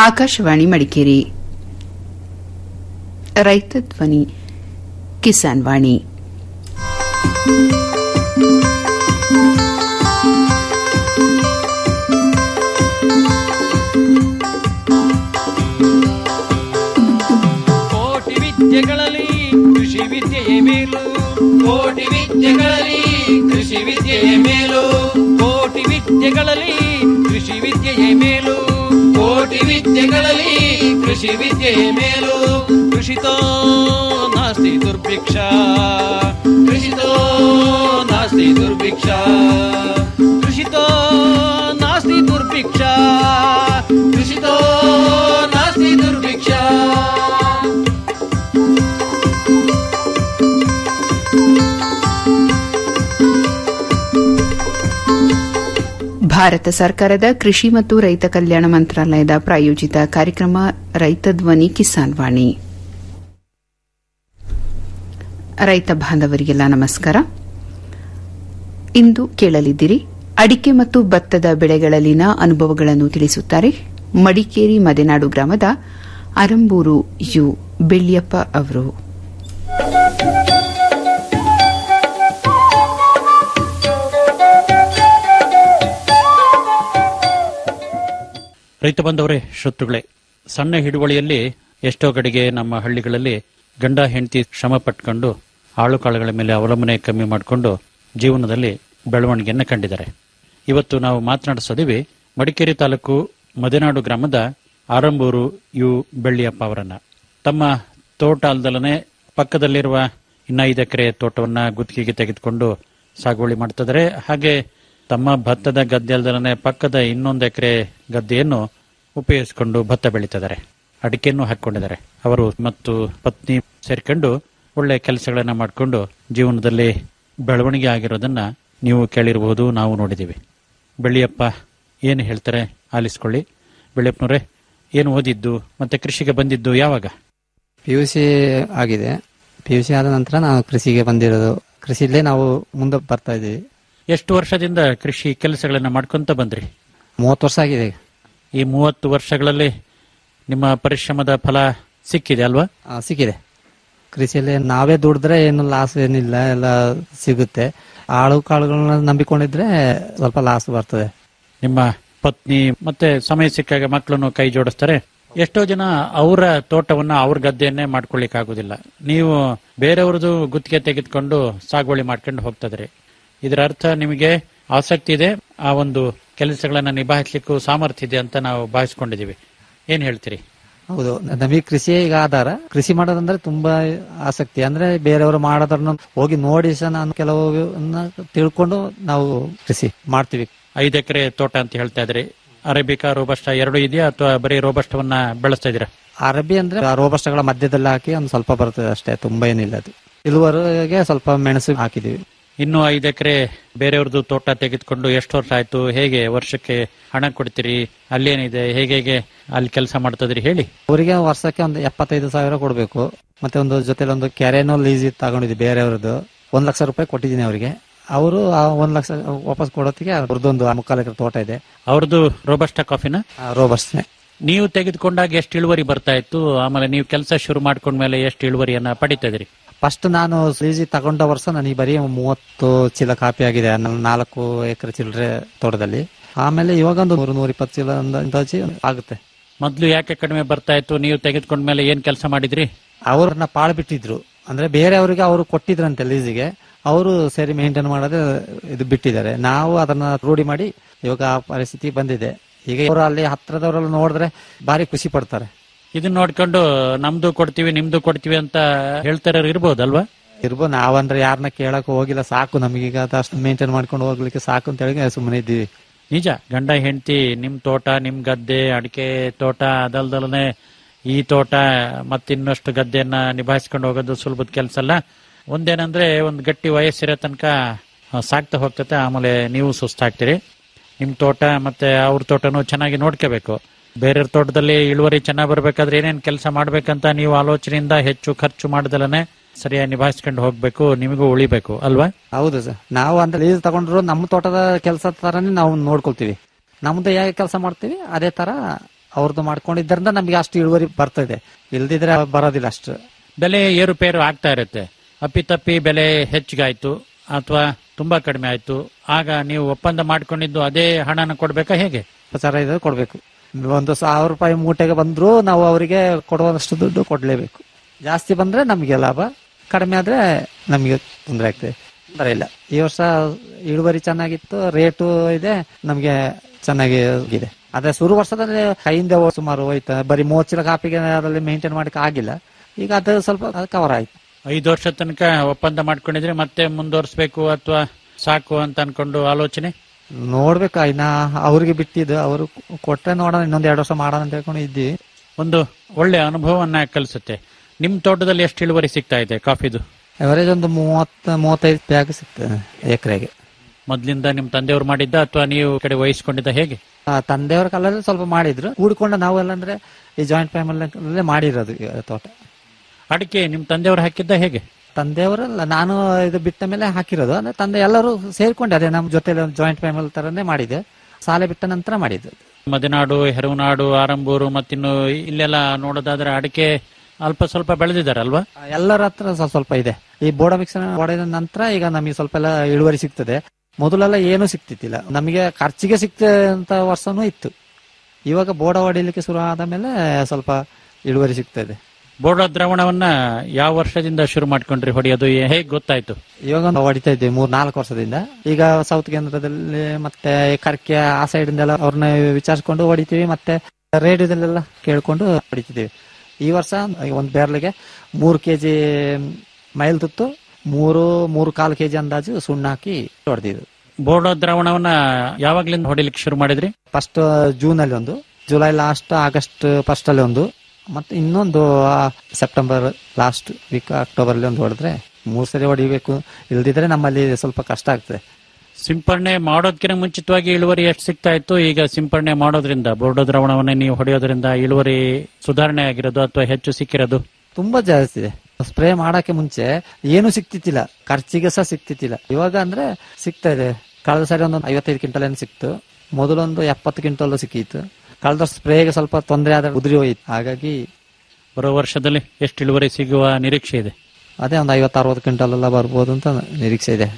ಆಕಾಶವಾಣಿ ಮಡಿಕೇರಿ ರೈತ ಧ್ವನಿ ಕಿಸಾನ್ ವಾಣಿ ಕೋಟಿ ವಿದ್ಯೆಗಳಲ್ಲಿ ಕೃಷಿ ವಿದ್ಯೆಯೇ ಮೇಲು ಕೋಟಿ ವಿದ್ಯೆಗಳಲ್ಲಿ ಕೃಷಿ ವಿದ್ಯೆಯೇ ಮೇಲು ಕೋಟಿ ವಿದ್ಯೆಗಳಲ್ಲಿ ಕೃಷಿ ವಿದ್ಯೆಯೇ ಮೇಲು ಕೋಟಿ ವಿದ್ಯೆಗಳಲ್ಲಿ ಕೃಷಿ ವಿದ್ಯೆಯೇ ಮೇಲು ಕೃಷಿತೋ ನಾಸ್ತಿ ದುರ್ಭಿಕ್ಷ ಕೃಷಿತೋ ನಾಸ್ತಿ ದುರ್ಭಿಕ್ಷ ಕೃಷಿತೋ ನಾಸ್ತಿ ದುರ್ಭಿಕ್ಷ ಕೃಷಿತೋ ನಾಸ್ತಿ ದುರ್ಭಿಕ್ಷ ಭಾರತ ಸರ್ಕಾರದ ಕೃಷಿ ಮತ್ತು ರೈತ ಕಲ್ಯಾಣ ಮಂತ್ರಾಲಯದ ಪ್ರಾಯೋಜಿತ ಕಾರ್ಯಕ್ರಮ ರೈತ ಧ್ವನಿ ಕಿಸಾನ್ ವಾಣಿ ರೈತ ಬಾಂಧವರಿಗೆಲ್ಲ ನಮಸ್ಕಾರ ಇಂದು ಕೇಳಲಿದ್ದೀರಿ ಅಡಿಕೆ ಮತ್ತು ಭತ್ತದ ಬೆಳೆಗಳಲ್ಲಿನ ಅನುಭವಗಳನ್ನು ತಿಳಿಸುತ್ತಾರೆ ಮಡಿಕೇರಿ ಮದೆನಾಡು ಗ್ರಾಮದ ಅರಂಬೂರು ಯು ಬೆಳ್ಳಿಯಪ್ಪ ಅವರು ರೈತ ಬಂದವರೇ ಶತ್ರುಗಳೇ ಸಣ್ಣ ಹಿಡುವಳಿಯಲ್ಲಿ ಎಷ್ಟೋ ಕಡೆಗೆ ನಮ್ಮ ಹಳ್ಳಿಗಳಲ್ಲಿ ಗಂಡ ಹೆಂಡತಿ ಶ್ರಮ ಪಟ್ಕೊಂಡು ಆಳು ಕಾಳುಗಳ ಮೇಲೆ ಅವಲಂಬನೆ ಕಮ್ಮಿ ಮಾಡಿಕೊಂಡು ಜೀವನದಲ್ಲಿ ಬೆಳವಣಿಗೆಯನ್ನು ಕಂಡಿದ್ದಾರೆ ಇವತ್ತು ನಾವು ಮಾತನಾಡಿಸೋದಿವಿ ಮಡಿಕೇರಿ ತಾಲೂಕು ಮದೆನಾಡು ಗ್ರಾಮದ ಆರಂಬೂರು ಯು ಬೆಳ್ಳಿಯಪ್ಪ ಅವರನ್ನ ತಮ್ಮ ತೋಟ ಅಲ್ದಲನೆ ಪಕ್ಕದಲ್ಲಿರುವ ಇನ್ನ ಐದು ಎಕರೆ ತೋಟವನ್ನ ಗುತ್ತಿಗೆಗೆ ತೆಗೆದುಕೊಂಡು ಸಾಗುವಳಿ ಮಾಡ್ತಿದ್ದಾರೆ ಹಾಗೆ ತಮ್ಮ ಭತ್ತದ ಗದ್ದೆ ಅಲ್ದಲನೆ ಪಕ್ಕದ ಇನ್ನೊಂದು ಎಕರೆ ಗದ್ದೆಯನ್ನು ಉಪಯೋಗಿಸಿಕೊಂಡು ಭತ್ತ ಬೆಳೀತಿದ್ದಾರೆ ಅಡಿಕೆಯನ್ನು ಹಾಕೊಂಡಿದ್ದಾರೆ ಅವರು ಮತ್ತು ಪತ್ನಿ ಸೇರ್ಕೊಂಡು ಒಳ್ಳೆ ಕೆಲಸಗಳನ್ನ ಮಾಡಿಕೊಂಡು ಜೀವನದಲ್ಲಿ ಬೆಳವಣಿಗೆ ಆಗಿರೋದನ್ನ ನೀವು ಕೇಳಿರಬಹುದು ನಾವು ನೋಡಿದ್ದೀವಿ ಬೆಳ್ಳಿಯಪ್ಪ ಏನು ಹೇಳ್ತಾರೆ ಆಲಿಸ್ಕೊಳ್ಳಿ ಬೆಳ್ಳಿಯಪ್ಪನವರೇ ಏನು ಓದಿದ್ದು ಮತ್ತೆ ಕೃಷಿಗೆ ಬಂದಿದ್ದು ಯಾವಾಗ ಪಿ ಯು ಸಿ ಆಗಿದೆ ಪಿ ಯು ಸಿ ಆದ ನಂತರ ನಾವು ಕೃಷಿಗೆ ಬಂದಿರೋದು ಕೃಷಿಲೇ ನಾವು ಮುಂದೆ ಬರ್ತಾ ಇದ್ದೀವಿ ಎಷ್ಟು ವರ್ಷದಿಂದ ಕೃಷಿ ಕೆಲಸಗಳನ್ನ ಮಾಡ್ಕೊಂತ ಬಂದ್ರಿ ಮೂವತ್ತು ವರ್ಷ ಆಗಿದೆ ಈ ಮೂವತ್ತು ವರ್ಷಗಳಲ್ಲಿ ನಿಮ್ಮ ಪರಿಶ್ರಮದ ಫಲ ಸಿಕ್ಕಿದೆ ಅಲ್ವಾ ಆ, ಸಿಕ್ಕಿದೆ ಕೃಷಿಯಲ್ಲಿ ನಾವೇ ದುಡಿದ್ರೆ ಏನು ಲಾಸ್ ಏನಿಲ್ಲ ಎಲ್ಲ ಸಿಗುತ್ತೆ ಆಳು ಕಾಳುಗಳನ್ನ ನಂಬಿಕೊಂಡಿದ್ರೆ ಸ್ವಲ್ಪ ಲಾಸ್ ಬರ್ತದೆ ನಿಮ್ಮ ಪತ್ನಿ ಮತ್ತೆ ಸಮಯ ಸಿಕ್ಕಾಗ ಮಕ್ಕಳನ್ನು ಕೈ ಜೋಡಿಸ್ತಾರೆ ಎಷ್ಟೋ ಜನ ಅವರ ತೋಟವನ್ನ ಅವ್ರ ಗದ್ದೆಯನ್ನೇ ಮಾಡ್ಕೊಳ್ಳಿಕ್ ಆಗುದಿಲ್ಲ ನೀವು ಬೇರೆಯವ್ರದ್ದು ಗುತ್ತಿಗೆ ತೆಗೆದುಕೊಂಡು ಸಾಗುವಳಿ ಮಾಡ್ಕೊಂಡು ಹೋಗ್ತದ್ರಿ ಇದರ ಅರ್ಥ ನಿಮಗೆ ಆಸಕ್ತಿ ಇದೆ ಆ ಒಂದು ಕೆಲಸಗಳನ್ನ ನಿಭಾಯಿಸ್ಲಿಕ್ಕೂ ಸಾಮರ್ಥ್ಯ ಇದೆ ಅಂತ ನಾವು ಭಾವಿಸ್ಕೊಂಡಿದೀವಿ ಏನ್ ಹೇಳ್ತೀರಿ ಹೌದು ನಮಗೆ ಕೃಷಿ ಈಗ ಆಧಾರ ಕೃಷಿ ಮಾಡೋದಂದ್ರೆ ತುಂಬಾ ಆಸಕ್ತಿ ಅಂದ್ರೆ ಬೇರೆಯವರು ಮಾಡೋದನ್ನ ಹೋಗಿ ನೋಡಿ ಸಹ ನಾನು ಕೆಲವು ತಿಳ್ಕೊಂಡು ನಾವು ಕೃಷಿ ಮಾಡ್ತೀವಿ ಐದು ಎಕರೆ ತೋಟ ಅಂತ ಹೇಳ್ತಾ ಇದ್ರಿ ಅರೇಬಿಕಾ ರೋಬಸ್ಟ ಎರಡು ಇದೆಯಾ ಅಥವಾ ಬರೀ ರೋಬಸ್ಟವನ್ನ ಬೆಳೆಸ್ತಾ ಇದೀರಾ ಅರಬಿ ಅಂದ್ರೆ ಆ ರೋಬಸ್ಟಗಳ ಮಧ್ಯದಲ್ಲಿ ಹಾಕಿ ಒಂದು ಸ್ವಲ್ಪ ಬರ್ತದೆ ಅಷ್ಟೇ ತುಂಬಾ ಏನಿಲ್ಲ ಅದು ಇಳುವರಿಗೆ ಸ್ವಲ್ಪ ಮೆಣಸು ಹಾಕಿದೀವಿ ಇನ್ನು ಐದು ಎಕರೆ ಬೇರೆಯವ್ರದ್ದು ತೋಟ ತೆಗೆದುಕೊಂಡು ಎಷ್ಟು ವರ್ಷ ಆಯ್ತು ಹೇಗೆ ವರ್ಷಕ್ಕೆ ಹಣ ಕೊಡ್ತೀರಿ ಅಲ್ಲೇನಿದೆ ಹೇಗೆ ಹೇಗೆ ಅಲ್ಲಿ ಕೆಲಸ ಮಾಡ್ತದ್ರಿ ಹೇಳಿ ಅವರಿಗೆ ವರ್ಷಕ್ಕೆ ಒಂದು ಎಪ್ಪತ್ತೈದು ಸಾವಿರ ಕೊಡಬೇಕು ಮತ್ತೆ ಒಂದು ಜೊತೆಲಿ ಒಂದು ಕೆರೆನೋ ಲೀಸ್ ತಗೊಂಡಿದ್ವಿ ಬೇರೆಯವ್ರದ್ದು ಒಂದ್ ಲಕ್ಷ ರೂಪಾಯಿ ಕೊಟ್ಟಿದ್ದೀನಿ ಅವರಿಗೆ ಅವರು ಆ ಒಂದ್ ಲಕ್ಷ ವಾಪಸ್ ಕೊಡೋತ್ತಿಗೆ ಅವ್ರದ್ದೊಂದು ಮುಕ್ಕಾಲು ಎಕರೆ ತೋಟ ಇದೆ ಅವ್ರದ್ದು ರೋಬಸ್ಟ ಕಾಫಿನ ರೋಬಸ್ಟ್ನೆ ನೀವು ತೆಗೆದುಕೊಂಡಾಗ ಎಷ್ಟು ಇಳುವರಿ ಬರ್ತಾ ಇತ್ತು ಆಮೇಲೆ ನೀವು ಕೆಲಸ ಶುರು ಮಾಡ್ಕೊಂಡ್ಮೇಲೆ ಎಷ್ಟು ಇಳುವರಿಯನ್ನ ಪಡಿತಾ ಇದ್ರಿ ಫಸ್ಟ್ ನಾನು ಲೀಸ್ ತಗೊಂಡ ವರ್ಷ ನನಗೆ ಬರೀ ಮೂವತ್ತು ಚೀಲ ಕಾಪಿ ಆಗಿದೆ ನನ್ನ ನಾಲ್ಕು ಎಕರೆ ಚಿಲ್ಲರೆ ತೋಟದಲ್ಲಿ ಆಮೇಲೆ ಇವಾಗ ಒಂದು ನೂರು ನೂರ ಇಪ್ಪತ್ತು ಚೀಲ ಒಂದು ಅಂದಾಜು ಆಗುತ್ತೆ ಮೊದ್ಲು ಯಾಕೆ ಕಡಿಮೆ ಬರ್ತಾ ಇತ್ತು ನೀವು ತೆಗೆದುಕೊಂಡ್ಮೇಲೆ ಏನ್ ಕೆಲಸ ಮಾಡಿದ್ರಿ ಅವ್ರನ್ನ ಪಾಳು ಬಿಟ್ಟಿದ್ರು ಅಂದ್ರೆ ಬೇರೆಯವರಿಗೆ ಅವರು ಕೊಟ್ಟಿದ್ರಂತೆ ಲೀಸಿಗೆ ಅವರು ಸರಿ ಮೇಂಟೈನ್ ಮಾಡೋದೇ ಇದು ಬಿಟ್ಟಿದ್ದಾರೆ ನಾವು ಅದನ್ನ ರೂಢಿ ಮಾಡಿ ಇವಾಗ ಆ ಪರಿಸ್ಥಿತಿ ಬಂದಿದೆ ಈಗ ಅವರು ಅಲ್ಲಿ ಹತ್ರದವರೆಲ್ಲ ನೋಡಿದ್ರೆ ಭಾರಿ ಖುಷಿ ಪಡ್ತಾರೆ ಇದನ್ನ ನೋಡ್ಕೊಂಡು ನಮ್ದು ಕೊಡ್ತೀವಿ ನಿಮ್ದು ಕೊಡ್ತೀವಿ ಅಂತ ಹೇಳ್ತಾರ ಇರ್ಬೋದಲ್ವಾ ಇರ್ಬೋದು ನಾವಂದ್ರೆ ಯಾರನ್ನ ಕೇಳಕ್ ಹೋಗಿಲ್ಲ ಸಾಕು ನಮಗೀಗ ಅಷ್ಟು ಮೇಂಟೈನ್ ಮಾಡ್ಕೊಂಡು ಹೋಗ್ಲಿಕ್ಕೆ ಸಾಕು ಅಂತ ಹೇಳಿ ಸುಮ್ಮನೆ ಇದ್ದೀವಿ ನಿಜ ಗಂಡ ಹೆಂಡತಿ ನಿಮ್ ತೋಟ ನಿಮ್ ಗದ್ದೆ ಅಡಿಕೆ ತೋಟ ಅದಲ್ದಲನೆ ಈ ತೋಟ ಮತ್ತಿನ್ನಷ್ಟು ಗದ್ದೆಯನ್ನ ನಿಭಾಯಿಸ್ಕೊಂಡು ಹೋಗೋದು ಸುಲಭದ ಕೆಲಸ ಅಲ್ಲ ಒಂದೇನಂದ್ರೆ ಒಂದು ಗಟ್ಟಿ ವಯಸ್ಸಿರೋ ತನಕ ಆ, ಸಾಕ್ತಾ ಹೋಗ್ತತೆ ಆಮೇಲೆ ನೀವು ಸುಸ್ತಾಗ್ತೀರಿ ನಿಮ್ ತೋಟ ಮತ್ತೆ ಅವ್ರ ತೋಟನೂ ಚೆನ್ನಾಗಿ ನೋಡ್ಕೋಬೇಕು ಬೇರೆ ತೋಟದಲ್ಲಿ ಇಳುವರಿ ಚೆನ್ನಾಗಿ ಬರ್ಬೇಕಾದ್ರೆ ಏನೇನ್ ಕೆಲಸ ಮಾಡ್ಬೇಕಂತ ನೀವು ಆಲೋಚನೆಯಿಂದ ಹೆಚ್ಚು ಖರ್ಚು ಮಾಡ್ದಲನೆ ಸರಿಯಾಗಿ ನಿಭಾಯಿಸ್ಕೊಂಡು ಹೋಗ್ಬೇಕು ನಿಮಗೂ ಉಳಿಬೇಕು ಅಲ್ವಾ ಹೌದು ಸರ್ ನಾವು ಅಂದ್ರೆ ಲೀಸ್ ತಗೊಂಡ್ರು ನಮ್ಮ ತೋಟದ ಕೆಲಸ ತರನೇ ನಾವು ನೋಡ್ಕೊಳ್ತೀವಿ ನಮ್ದು ಹೇಗೆ ಕೆಲಸ ಮಾಡ್ತೀವಿ ಅದೇ ತರ ಅವ್ರದ್ದು ಮಾಡ್ಕೊಂಡಿದ್ದರಿಂದ ನಮ್ಗೆ ಅಷ್ಟು ಇಳುವರಿ ಬರ್ತದೆ ಇಲ್ದಿದ್ರೆ ಬರೋದಿಲ್ಲ ಅಷ್ಟು ಬೆಲೆ ಏರುಪೇರು ಆಗ್ತಾ ಇರುತ್ತೆ ಅಪ್ಪಿತಪ್ಪಿ ಬೆಲೆ ಹೆಚ್ಚಿಗಾಯ್ತು ಅಥವಾ ತುಂಬಾ ಕಡಿಮೆ ಆಯ್ತು ಆಗ ನೀವು ಒಪ್ಪಂದ ಮಾಡ್ಕೊಂಡಿದ್ದು ಅದೇ ಹಣನ ಕೊಡ್ಬೇಕಾ ಹೇಗೆ ಪ್ರಚಾರ ಇದ್ರೆ ಕೊಡ್ಬೇಕು ಒಂದು ಸಾವಿರ ರೂಪಾಯಿ ಮೂಟೆಗೆ ಬಂದ್ರು ನಾವು ಅವರಿಗೆ ಕೊಡುವಷ್ಟು ದುಡ್ಡು ಕೊಡ್ಲೇಬೇಕು ಜಾಸ್ತಿ ಬಂದ್ರೆ ನಮಗೆ ಲಾಭ ಕಡಿಮೆ ಆದ್ರೆ ನಮಗೆ ತೊಂದರೆ ಆಗ್ತದೆ ತೊಂದರೆ ಇಲ್ಲ ಈ ವರ್ಷ ಇಳುವರಿ ಚೆನ್ನಾಗಿತ್ತು ರೇಟು ಇದೆ ನಮಗೆ ಚೆನ್ನಾಗಿ ಇದೆ ಅದೇ ಶುರು ವರ್ಷದಲ್ಲಿ ಕೈಯಿಂದ ಸುಮಾರು ಹೋಯ್ತು ಬರೀ ಮೂವತ್ತು ಚೀಲ ಕಾಪಿಗೆ ಅದರಲ್ಲಿ ಮೇಂಟೈನ್ ಮಾಡಕ್ಕೆ ಆಗಿಲ್ಲ ಈಗ ಅದು ಸ್ವಲ್ಪ ಕವರ್ ಆಯ್ತು ಐದು ವರ್ಷ ತನಕ ಒಪ್ಪಂದ ಮಾಡ್ಕೊಂಡಿದ್ರೆ ಮತ್ತೆ ಮುಂದುವರಿಸಬೇಕು ಅಥವಾ ಸಾಕು ಅಂತ ಅನ್ಕೊಂಡು ಆಲೋಚನೆ ನೋಡ್ಬೇಕು ಇನ್ನ ಅವ್ರಿಗೆ ಬಿಟ್ಟಿದ್ದು ಅವರು ಕೊಟ್ರೆ ನೋಡೋಣ ಇನ್ನೊಂದ್ ಎರಡು ವರ್ಷ ಮಾಡೋಣ ಅಂತ ಹೇಳ್ಕೊಂಡು ಇದ್ದೀವಿ ಒಂದು ಒಳ್ಳೆ ಅನುಭವವನ್ನ ಕಲಿಸುತ್ತೆ ನಿಮ್ ತೋಟದಲ್ಲಿ ಎಷ್ಟು ಇಳುವರಿ ಸಿಗ್ತಾ ಇದೆ ಕಾಫಿದು ಅವರೇಜ್ ಒಂದು ಮೂವತ್ತ ಮೂವತ್ತೈದು ಬ್ಯಾಗ್ ಸಿಗ್ತದೆ ಎಕರೆಗೆ ಮೊದ್ಲಿಂದ ನಿಮ್ ತಂದೆಯವರು ಮಾಡಿದ್ದ ಅಥವಾ ನೀವು ಈ ಕಡೆ ವಹಿಸ್ಕೊಂಡಿದ್ದ ಹೇಗೆ ಆ, ತಂದೆಯವರ ಕಾಲದಲ್ಲಿ ಸ್ವಲ್ಪ ಮಾಡಿದ್ರು ಕೂಡ್ಕೊಂಡು ನಾವೆಲ್ಲ ಅಂದ್ರೆ ಈ ಜಾಯಿಂಟ್ ಫ್ಯಾಮಿಲಿ ಮಾಡಿರೋದು ಈ ತೋಟ ಅಡಿಕೆ ನಿಮ್ ತಂದೆಯವರು ಹಾಕಿದ್ದ ಹೇಗೆ ತಂದೆಯವರಲ್ಲ ನಾನು ಇದು ಬಿಟ್ಟ ಮೇಲೆ ಹಾಕಿರೋದು ಅಂದ್ರೆ ತಂದೆ ಎಲ್ಲರೂ ಸೇರ್ಕೊಂಡೆ ಅದೇ ನಮ್ಮ ಜೊತೆ ಜಾಯಿಂಟ್ ಫ್ಯಾಮಿಲಿ ತರನೇ ಮಾಡಿದೆ ಶಾಲೆ ಬಿಟ್ಟ ನಂತರ ಮಾಡಿದ್ದು ಮದೆನಾಡು ಹೆರವನಾಡು ಆರಂಬೂರು ಮತ್ತಿನ್ನು ಇಲ್ಲೆಲ್ಲ ನೋಡೋದಾದ್ರೆ ಅಡಿಕೆ ಅಲ್ಪ ಸ್ವಲ್ಪ ಬೆಳೆದಿದ್ದಾರಲ್ವಾ ಎಲ್ಲರ ಹತ್ರ ಸ್ವಲ್ಪ ಸ್ವಲ್ಪ ಇದೆ ಈ ಬೋಡ ಮಿಕ್ಸ್ ಹೊಡೆದ ನಂತರ ಈಗ ನಮಗೆ ಸ್ವಲ್ಪ ಎಲ್ಲ ಇಳುವರಿ ಸಿಗ್ತದೆ ಮೊದಲೆಲ್ಲ ಏನೂ ಸಿಗ್ತಿದ್ದಿಲ್ಲ ನಮಗೆ ಖರ್ಚಿಗೆ ಸಿಗ್ತಂತ ವರ್ಷನೂ ಇತ್ತು ಇವಾಗ ಬೋಡ ಹೊಡಿಲಿಕ್ಕೆ ಶುರು ಆದ ಮೇಲೆ ಸ್ವಲ್ಪ ಇಳುವರಿ ಸಿಗ್ತದೆ ಬೋರ್ಡ ದ್ರಾವಣವನ್ನ ಯಾವ ವರ್ಷದಿಂದ ಶುರು ಮಾಡ್ಕೊಂಡ್ರಿ ಹೊಡೆಯೋದು ಹೇಗೆ ಗೊತ್ತಾಯ್ತು ಇವಾಗ ಒಂದು ಹೊಡಿತಾ ಇದ್ದೀವಿ ಮೂರ್ ನಾಲ್ಕು ವರ್ಷದಿಂದ ಈಗ ಸೌತ್ ಕೇಂದ್ರದಲ್ಲಿ ಮತ್ತೆ ಕರ್ಕೆ ಆ ಸೈಡ್ ಇಂದೆಲ್ಲ ಅವ್ರನ್ನ ವಿಚಾರಿಸ್ಕೊಂಡು ಹೊಡಿತೀವಿ ಮತ್ತೆ ರೇಡಿಯೋದಲ್ಲೆಲ್ಲ ಕೇಳ್ಕೊಂಡು ಹೊಡಿತಿದ್ದೀವಿ ಈ ವರ್ಷ ಒಂದ್ ಬೇರ್ಲಿಗೆ ಮೂರು ಕೆಜಿ ಮೈಲ್ ತುತ್ತು ಮೂರು ಮೂರು ಕಾಲು ಕೆಜಿ ಅಂದಾಜು ಸುಣ್ಣ ಹಾಕಿ ಹೊಡೆದಿದ್ದು ಬೋರ್ಡ ದ್ರಾವಣವನ್ನ ಯಾವಾಗ್ಲಿಂದ ಹೊಡಿಲಿಕ್ಕೆ ಶುರು ಮಾಡಿದ್ರಿ ಫಸ್ಟ್ ಜೂನ್ ಅಲ್ಲಿ ಒಂದು ಜುಲೈ ಲಾಸ್ಟ್ ಆಗಸ್ಟ್ ಫಸ್ಟ್ ಅಲ್ಲಿ ಒಂದು ಮತ್ತೆ ಇನ್ನೊಂದು ಆ, ಸೆಪ್ಟೆಂಬರ್ ಲಾಸ್ಟ್ ವೀಕ್ ಅಕ್ಟೋಬರ್ ಅಲ್ಲಿ ಒಂದು ಹೊಡೆದ್ರೆ ಮೂರ್ ಸರಿ ಹೊಡಿಬೇಕು ಇಲ್ದಿದ್ರೆ ನಮ್ಮಲ್ಲಿ ಸ್ವಲ್ಪ ಕಷ್ಟ ಆಗ್ತದೆ ಸಿಂಪರಣೆ ಮಾಡೋದಕ್ಕಿಂತ ಮುಂಚಿತವಾಗಿ ಇಳುವರಿ ಎಷ್ಟು ಸಿಗ್ತಾ ಇತ್ತು ಈಗ ಸಿಂಪರಣೆ ಮಾಡೋದ್ರಿಂದ ಬೋರ್ಡ ದ್ರಾವಣವನ್ನ ನೀವು ಹೊಡೆಯೋದ್ರಿಂದ ಇಳುವರಿ ಸುಧಾರಣೆ ಆಗಿರೋದು ಅಥವಾ ಹೆಚ್ಚು ಸಿಕ್ಕಿರೋದು ತುಂಬಾ ಜಾಸ್ತಿ ಇದೆ ಸ್ಪ್ರೇ ಮಾಡಕ್ಕೆ ಮುಂಚೆ ಏನು ಸಿಕ್ತಿತ್ತಿಲ್ಲ ಖರ್ಚಿಗೆ ಸಹ ಸಿಕ್ತಿತ್ತಿಲ್ಲ ಇವಾಗ ಅಂದ್ರೆ ಸಿಗ್ತಾ ಇದೆ ಕಳೆದ ಸಾರಿ ಒಂದು ಐವತ್ತೈದು ಕ್ವಿಂಟಲ್ ಏನು ಸಿಕ್ತು ಮೊದಲೊಂದು ಎಪ್ಪತ್ತು ಕ್ವಿಂಟಲ್ ಸಿಕ್ಕಿತ್ತು ಕಳೆದ ಸ್ಪ್ರೇಗೆ ಸ್ವಲ್ಪ ತೊಂದರೆ ಆದ ಉದುರಿ ಹೋಯಿತು ಹಾಗಾಗಿ ಬರೋ ವರ್ಷದಲ್ಲಿ ಎಷ್ಟು ಇಳುವರಿ ಸಿಗುವ ನಿರೀಕ್ಷೆ ಇದೆ ಅದೇ ಒಂದು ಐವತ್ತು ಅರವತ್ತು ಕ್ವಿಂಟಲ್ ಎಲ್ಲ ಬರ್ಬೋದು ಅಂತ ನಿರೀಕ್ಷೆ ಇದೆ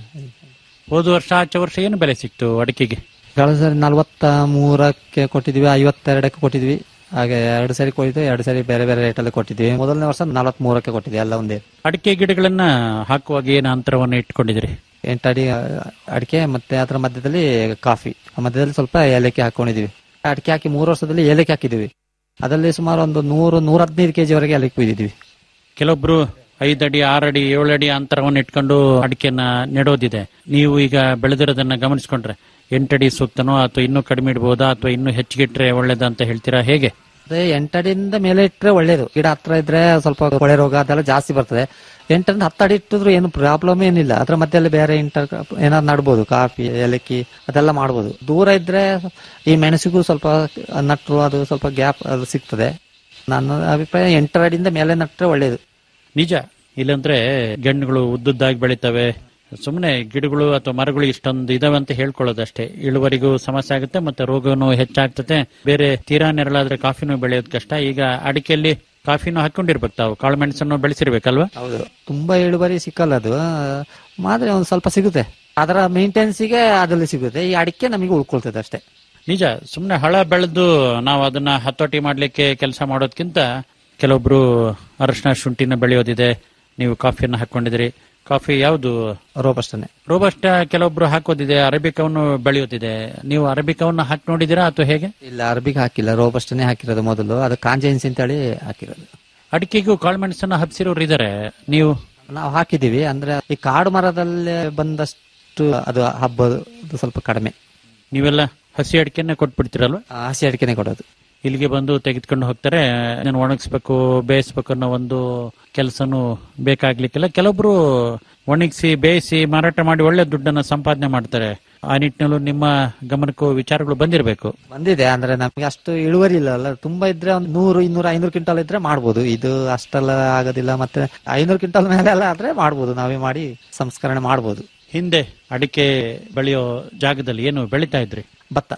ಹೋದ ವರ್ಷ ಆಚೆ ವರ್ಷ ಏನು ಬೆಲೆ ಸಿಕ್ತು ಅಡಿಕೆಗೆ ಕಳೆದ ಸಾರಿ ನಲ್ವತ್ತ ಮೂರಕ್ಕೆ ಕೊಟ್ಟಿದ್ವಿ ಐವತ್ತೆರಡಕ್ಕೆ ಕೊಟ್ಟಿದ್ವಿ ಹಾಗೆ ಎರಡು ಸಾರಿ ಕೊಟ್ಟಿದ್ವಿ ಎರಡು ಸಾರಿ ಬೇರೆ ಬೇರೆ ರೇಟಲ್ಲಿ ಕೊಟ್ಟಿದ್ವಿ ಮೊದಲನೇ ವರ್ಷ ನಲವತ್ತ್ ಮೂರಕ್ಕೆ ಕೊಟ್ಟಿದ್ವಿ ಎಲ್ಲ ಒಂದೇ ಅಡಿಕೆ ಗಿಡಗಳನ್ನ ಹಾಕುವಾಗ ಏನು ಅಂತರವನ್ನು ಇಟ್ಕೊಂಡಿದ್ರಿ ಎಂಟು ಅಡಿ ಆ, ಅಡಿಕೆ ಮತ್ತೆ ಅದರ ಮಧ್ಯದಲ್ಲಿ ಕಾಫಿ ಆ ಮಧ್ಯದಲ್ಲಿ ಸ್ವಲ್ಪ ಏಲಕ್ಕಿ ಹಾಕೊಂಡಿದೀವಿ ಅಡಿಕೆ ಹಾಕಿ ಮೂರು ವರ್ಷದಲ್ಲಿ ಏಲಕ್ಕಿ ಹಾಕಿದೀವಿ ಅದರಲ್ಲಿ ಸುಮಾರು ಒಂದು ನೂರು ನೂರ ಹದಿನೈದು ಕೆಜಿ ವರೆಗೆ ಏಲಕ್ಕಿ ಕುಯ್ದಿದ್ವಿ ಕೆಲವೊಬ್ರು ಐದಡಿ ಆರಡಿ ಏಳಡಿ ಅಂತರವನ್ನು ಇಟ್ಕೊಂಡು ಅಡಿಕೆನ ನೆಡೋದಿದೆ ನೀವು ಈಗ ಬೆಳೆದಿರೋದನ್ನ ಗಮನಿಸ್ಕೊಂಡ್ರೆ ಎಂಟಡಿ ಸೂಕ್ತನೋ ಅಥವಾ ಇನ್ನೂ ಕಡಿಮೆ ಇಡ್ಬೋದಾ ಅಥವಾ ಇನ್ನೂ ಹೆಚ್ಚಿಗಿಟ್ರೆ ಒಳ್ಳೇದಾ ಅಂತ ಹೇಳ್ತೀರಾ ಹೇಗೆ ಅದೇ ಎಂಟಡಿಯಿಂದ ಮೇಲೆ ಇಟ್ಟರೆ ಒಳ್ಳೇದು ಗಿಡ ಹತ್ರ ಇದ್ರೆ ಸ್ವಲ್ಪ ಕೊಳೆ ರೋಗ ಅದೆಲ್ಲ ಜಾಸ್ತಿ ಬರ್ತದೆ ಎಂಟರಿಂದ ಹತ್ತು ಅಡಿ ಇಟ್ಟಿದ್ರು ಏನು ಪ್ರಾಬ್ಲಮ್ ಏನಿಲ್ಲ ಅದ್ರ ಮಧ್ಯದಲ್ಲಿ ಬೇರೆ ಇಂಟರ್ ಏನಾದ್ರು ನಡ್ಬೋದು ಕಾಫಿ ಏಲಕ್ಕಿ ಅದೆಲ್ಲ ಮಾಡ್ಬೋದು ದೂರ ಇದ್ರೆ ಈ ಮೆಣಸಿಗೂ ಸ್ವಲ್ಪ ನಟ್ರು ಅದು ಸ್ವಲ್ಪ ಗ್ಯಾಪ್ ಅದು ಸಿಗ್ತದೆ ನನ್ನ ಅಭಿಪ್ರಾಯ ಎಂಟರ ಅಡಿಯಿಂದ ಮೇಲೆ ನಟ್ರೆ ಒಳ್ಳೇದು ನಿಜ ಇಲ್ಲಂದ್ರೆ ಗೆಣ್ಣುಗಳು ಉದ್ದುದ್ದಾಗಿ ಬೆಳಿತವೆ ಸುಮ್ಮನೆ ಗಿಡಗಳು ಅಥವಾ ಮರಗಳು ಇಷ್ಟೊಂದು ಇದಾವೆ ಅಂತ ಹೇಳ್ಕೊಳ್ಳೋದಷ್ಟೇ ಇಳುವರಿಗೂ ಸಮಸ್ಯೆ ಆಗುತ್ತೆ ಮತ್ತೆ ರೋಗನೂ ಹೆಚ್ಚಾಗ್ತದೆ ಬೇರೆ ತೀರಾ ನೆರಳಾದ್ರೆ ಕಾಫಿನೂ ಬೆಳೆಯೋದು ಕಷ್ಟ ಈಗ ಅಡಿಕೆಯಲ್ಲಿ ಕಾಫಿನೂ ಹಾಕೊಂಡಿರ್ಬೇಕು ತಾವು ಕಾಳು ಮೆಣಸನ್ನು ಬೆಳೆಸಿರ್ಬೇಕಲ್ವಾ ಹೌದು ತುಂಬಾ ಇಳುವರಿ ಸಿಕ್ಕಲ್ಲ ಅದು ಮಾದ್ರೆ ಒಂದ್ ಸ್ವಲ್ಪ ಸಿಗುತ್ತೆ ಅದರ ಮೇಂಟೆನೆನ್ಸಿಗೆ ಅದ್ರಲ್ಲಿ ಸಿಗುತ್ತೆ ಈ ಅಡಿಕೆ ನಮಗೆ ಉಳ್ಕೊಳ್ತದೆ ಅಷ್ಟೇ ನಿಜ ಸುಮ್ಮನೆ ಹಳ ಬೆಳೆದು ನಾವು ಅದನ್ನ ಹತೋಟಿ ಮಾಡ್ಲಿಕ್ಕೆ ಕೆಲಸ ಮಾಡೋದ್ಕಿಂತ ಕೆಲವೊಬ್ರು ಅರಶಿನ ಶುಂಠಿನ ಬೆಳೆಯೋದಿದೆ ನೀವು ಕಾಫಿಯನ್ನು ಹಾಕೊಂಡಿದ್ರಿ ಕಾಫಿ ಯಾವುದು ರೋಬಸ್ಟನೆ ರೋಬಸ್ಟ ಕೆಲವೊಬ್ರು ಹಾಕೋದಿದೆ ಅರೇಬಿಕವನ್ನು ಬೆಳೆಯೋದಿದೆ ನೀವು ಅರೇಬಿಕವನ್ನು ಹಾಕಿ ನೋಡಿದಿರಾ ಅಥವಾ ಹೇಗೆ ಇಲ್ಲ ಅರ್ಬಿಗೆ ಹಾಕಿಲ್ಲ ರೋಬಸ್ಟನೆ ಹಾಕಿರೋದು ಮೊದಲು ಅದು ಕಾಂಜೆನ್ಸಿ ಅಂತೇಳಿ ಹಾಕಿರೋದು ಅಡಿಕೆಗೂ ಕಾಳುಮೆಣಸನ್ನ ಹಬ್ಸಿರೋರು ಇದಾರೆ ನೀವು ನಾವು ಹಾಕಿದೀವಿ ಅಂದ್ರೆ ಈ ಕಾಡು ಮರದಲ್ಲಿ ಬಂದಷ್ಟು ಅದು ಹಬ್ಬದು ಸ್ವಲ್ಪ ಕಡಿಮೆ ನೀವೆಲ್ಲ ಹಸಿ ಅಡಿಕೆನೆ ಕೊಟ್ಬಿಡ್ತೀರಲ್ವಾ ಆ, ಹಸಿ ಅಡಿಕೆನೆ ಕೊಡೋದು ಇಲ್ಲಿಗೆ ಬಂದು ತೆಗೆದುಕೊಂಡು ಹೋಗ್ತಾರೆ ನಾನು ಒಣಗಿಸ್ಬೇಕು ಬೇಯಿಸ್ಬೇಕು ಅನ್ನೋ ಒಂದು ಕೆಲಸನೂ ಬೇಕಾಗ್ಲಿಕ್ಕಿಲ್ಲ ಕೆಲವೊಬ್ರು ಒಣಗಿಸಿ ಬೇಯಿಸಿ ಮಾರಾಟ ಮಾಡಿ ಒಳ್ಳೆ ದುಡ್ಡನ್ನ ಸಂಪಾದನೆ ಮಾಡ್ತಾರೆ ಆ ನಿಟ್ಟಿನಲ್ಲೂ ನಿಮ್ಮ ಗಮನಕ್ಕೂ ವಿಚಾರಗಳು ಬಂದಿರಬೇಕು ಬಂದಿದೆ ಅಂದ್ರೆ ನಮ್ಗೆ ಅಷ್ಟು ಇಳುವರಿ ಇಲ್ಲ ಅಲ್ಲ ತುಂಬಾ ಇದ್ರೆ ಒಂದು ನೂರು ಇನ್ನೂರು ಐನೂರು ಕ್ವಿಂಟಲ್ ಇದ್ರೆ ಮಾಡ್ಬೋದು ಇದು ಅಷ್ಟೆಲ್ಲ ಆಗೋದಿಲ್ಲ ಮತ್ತೆ ಐನೂರು ಕ್ವಿಂಟಲ್ ಮೇಲೆ ಎಲ್ಲ ಆದ್ರೆ ಮಾಡ್ಬೋದು ನಾವೇ ಮಾಡಿ ಸಂಸ್ಕರಣೆ ಮಾಡ್ಬೋದು ಹಿಂದೆ ಅಡಿಕೆ ಬೆಳೆಯೋ ಜಾಗದಲ್ಲಿ ಏನು ಬೆಳಿತಾ ಇದ್ರಿ ಭತ್ತ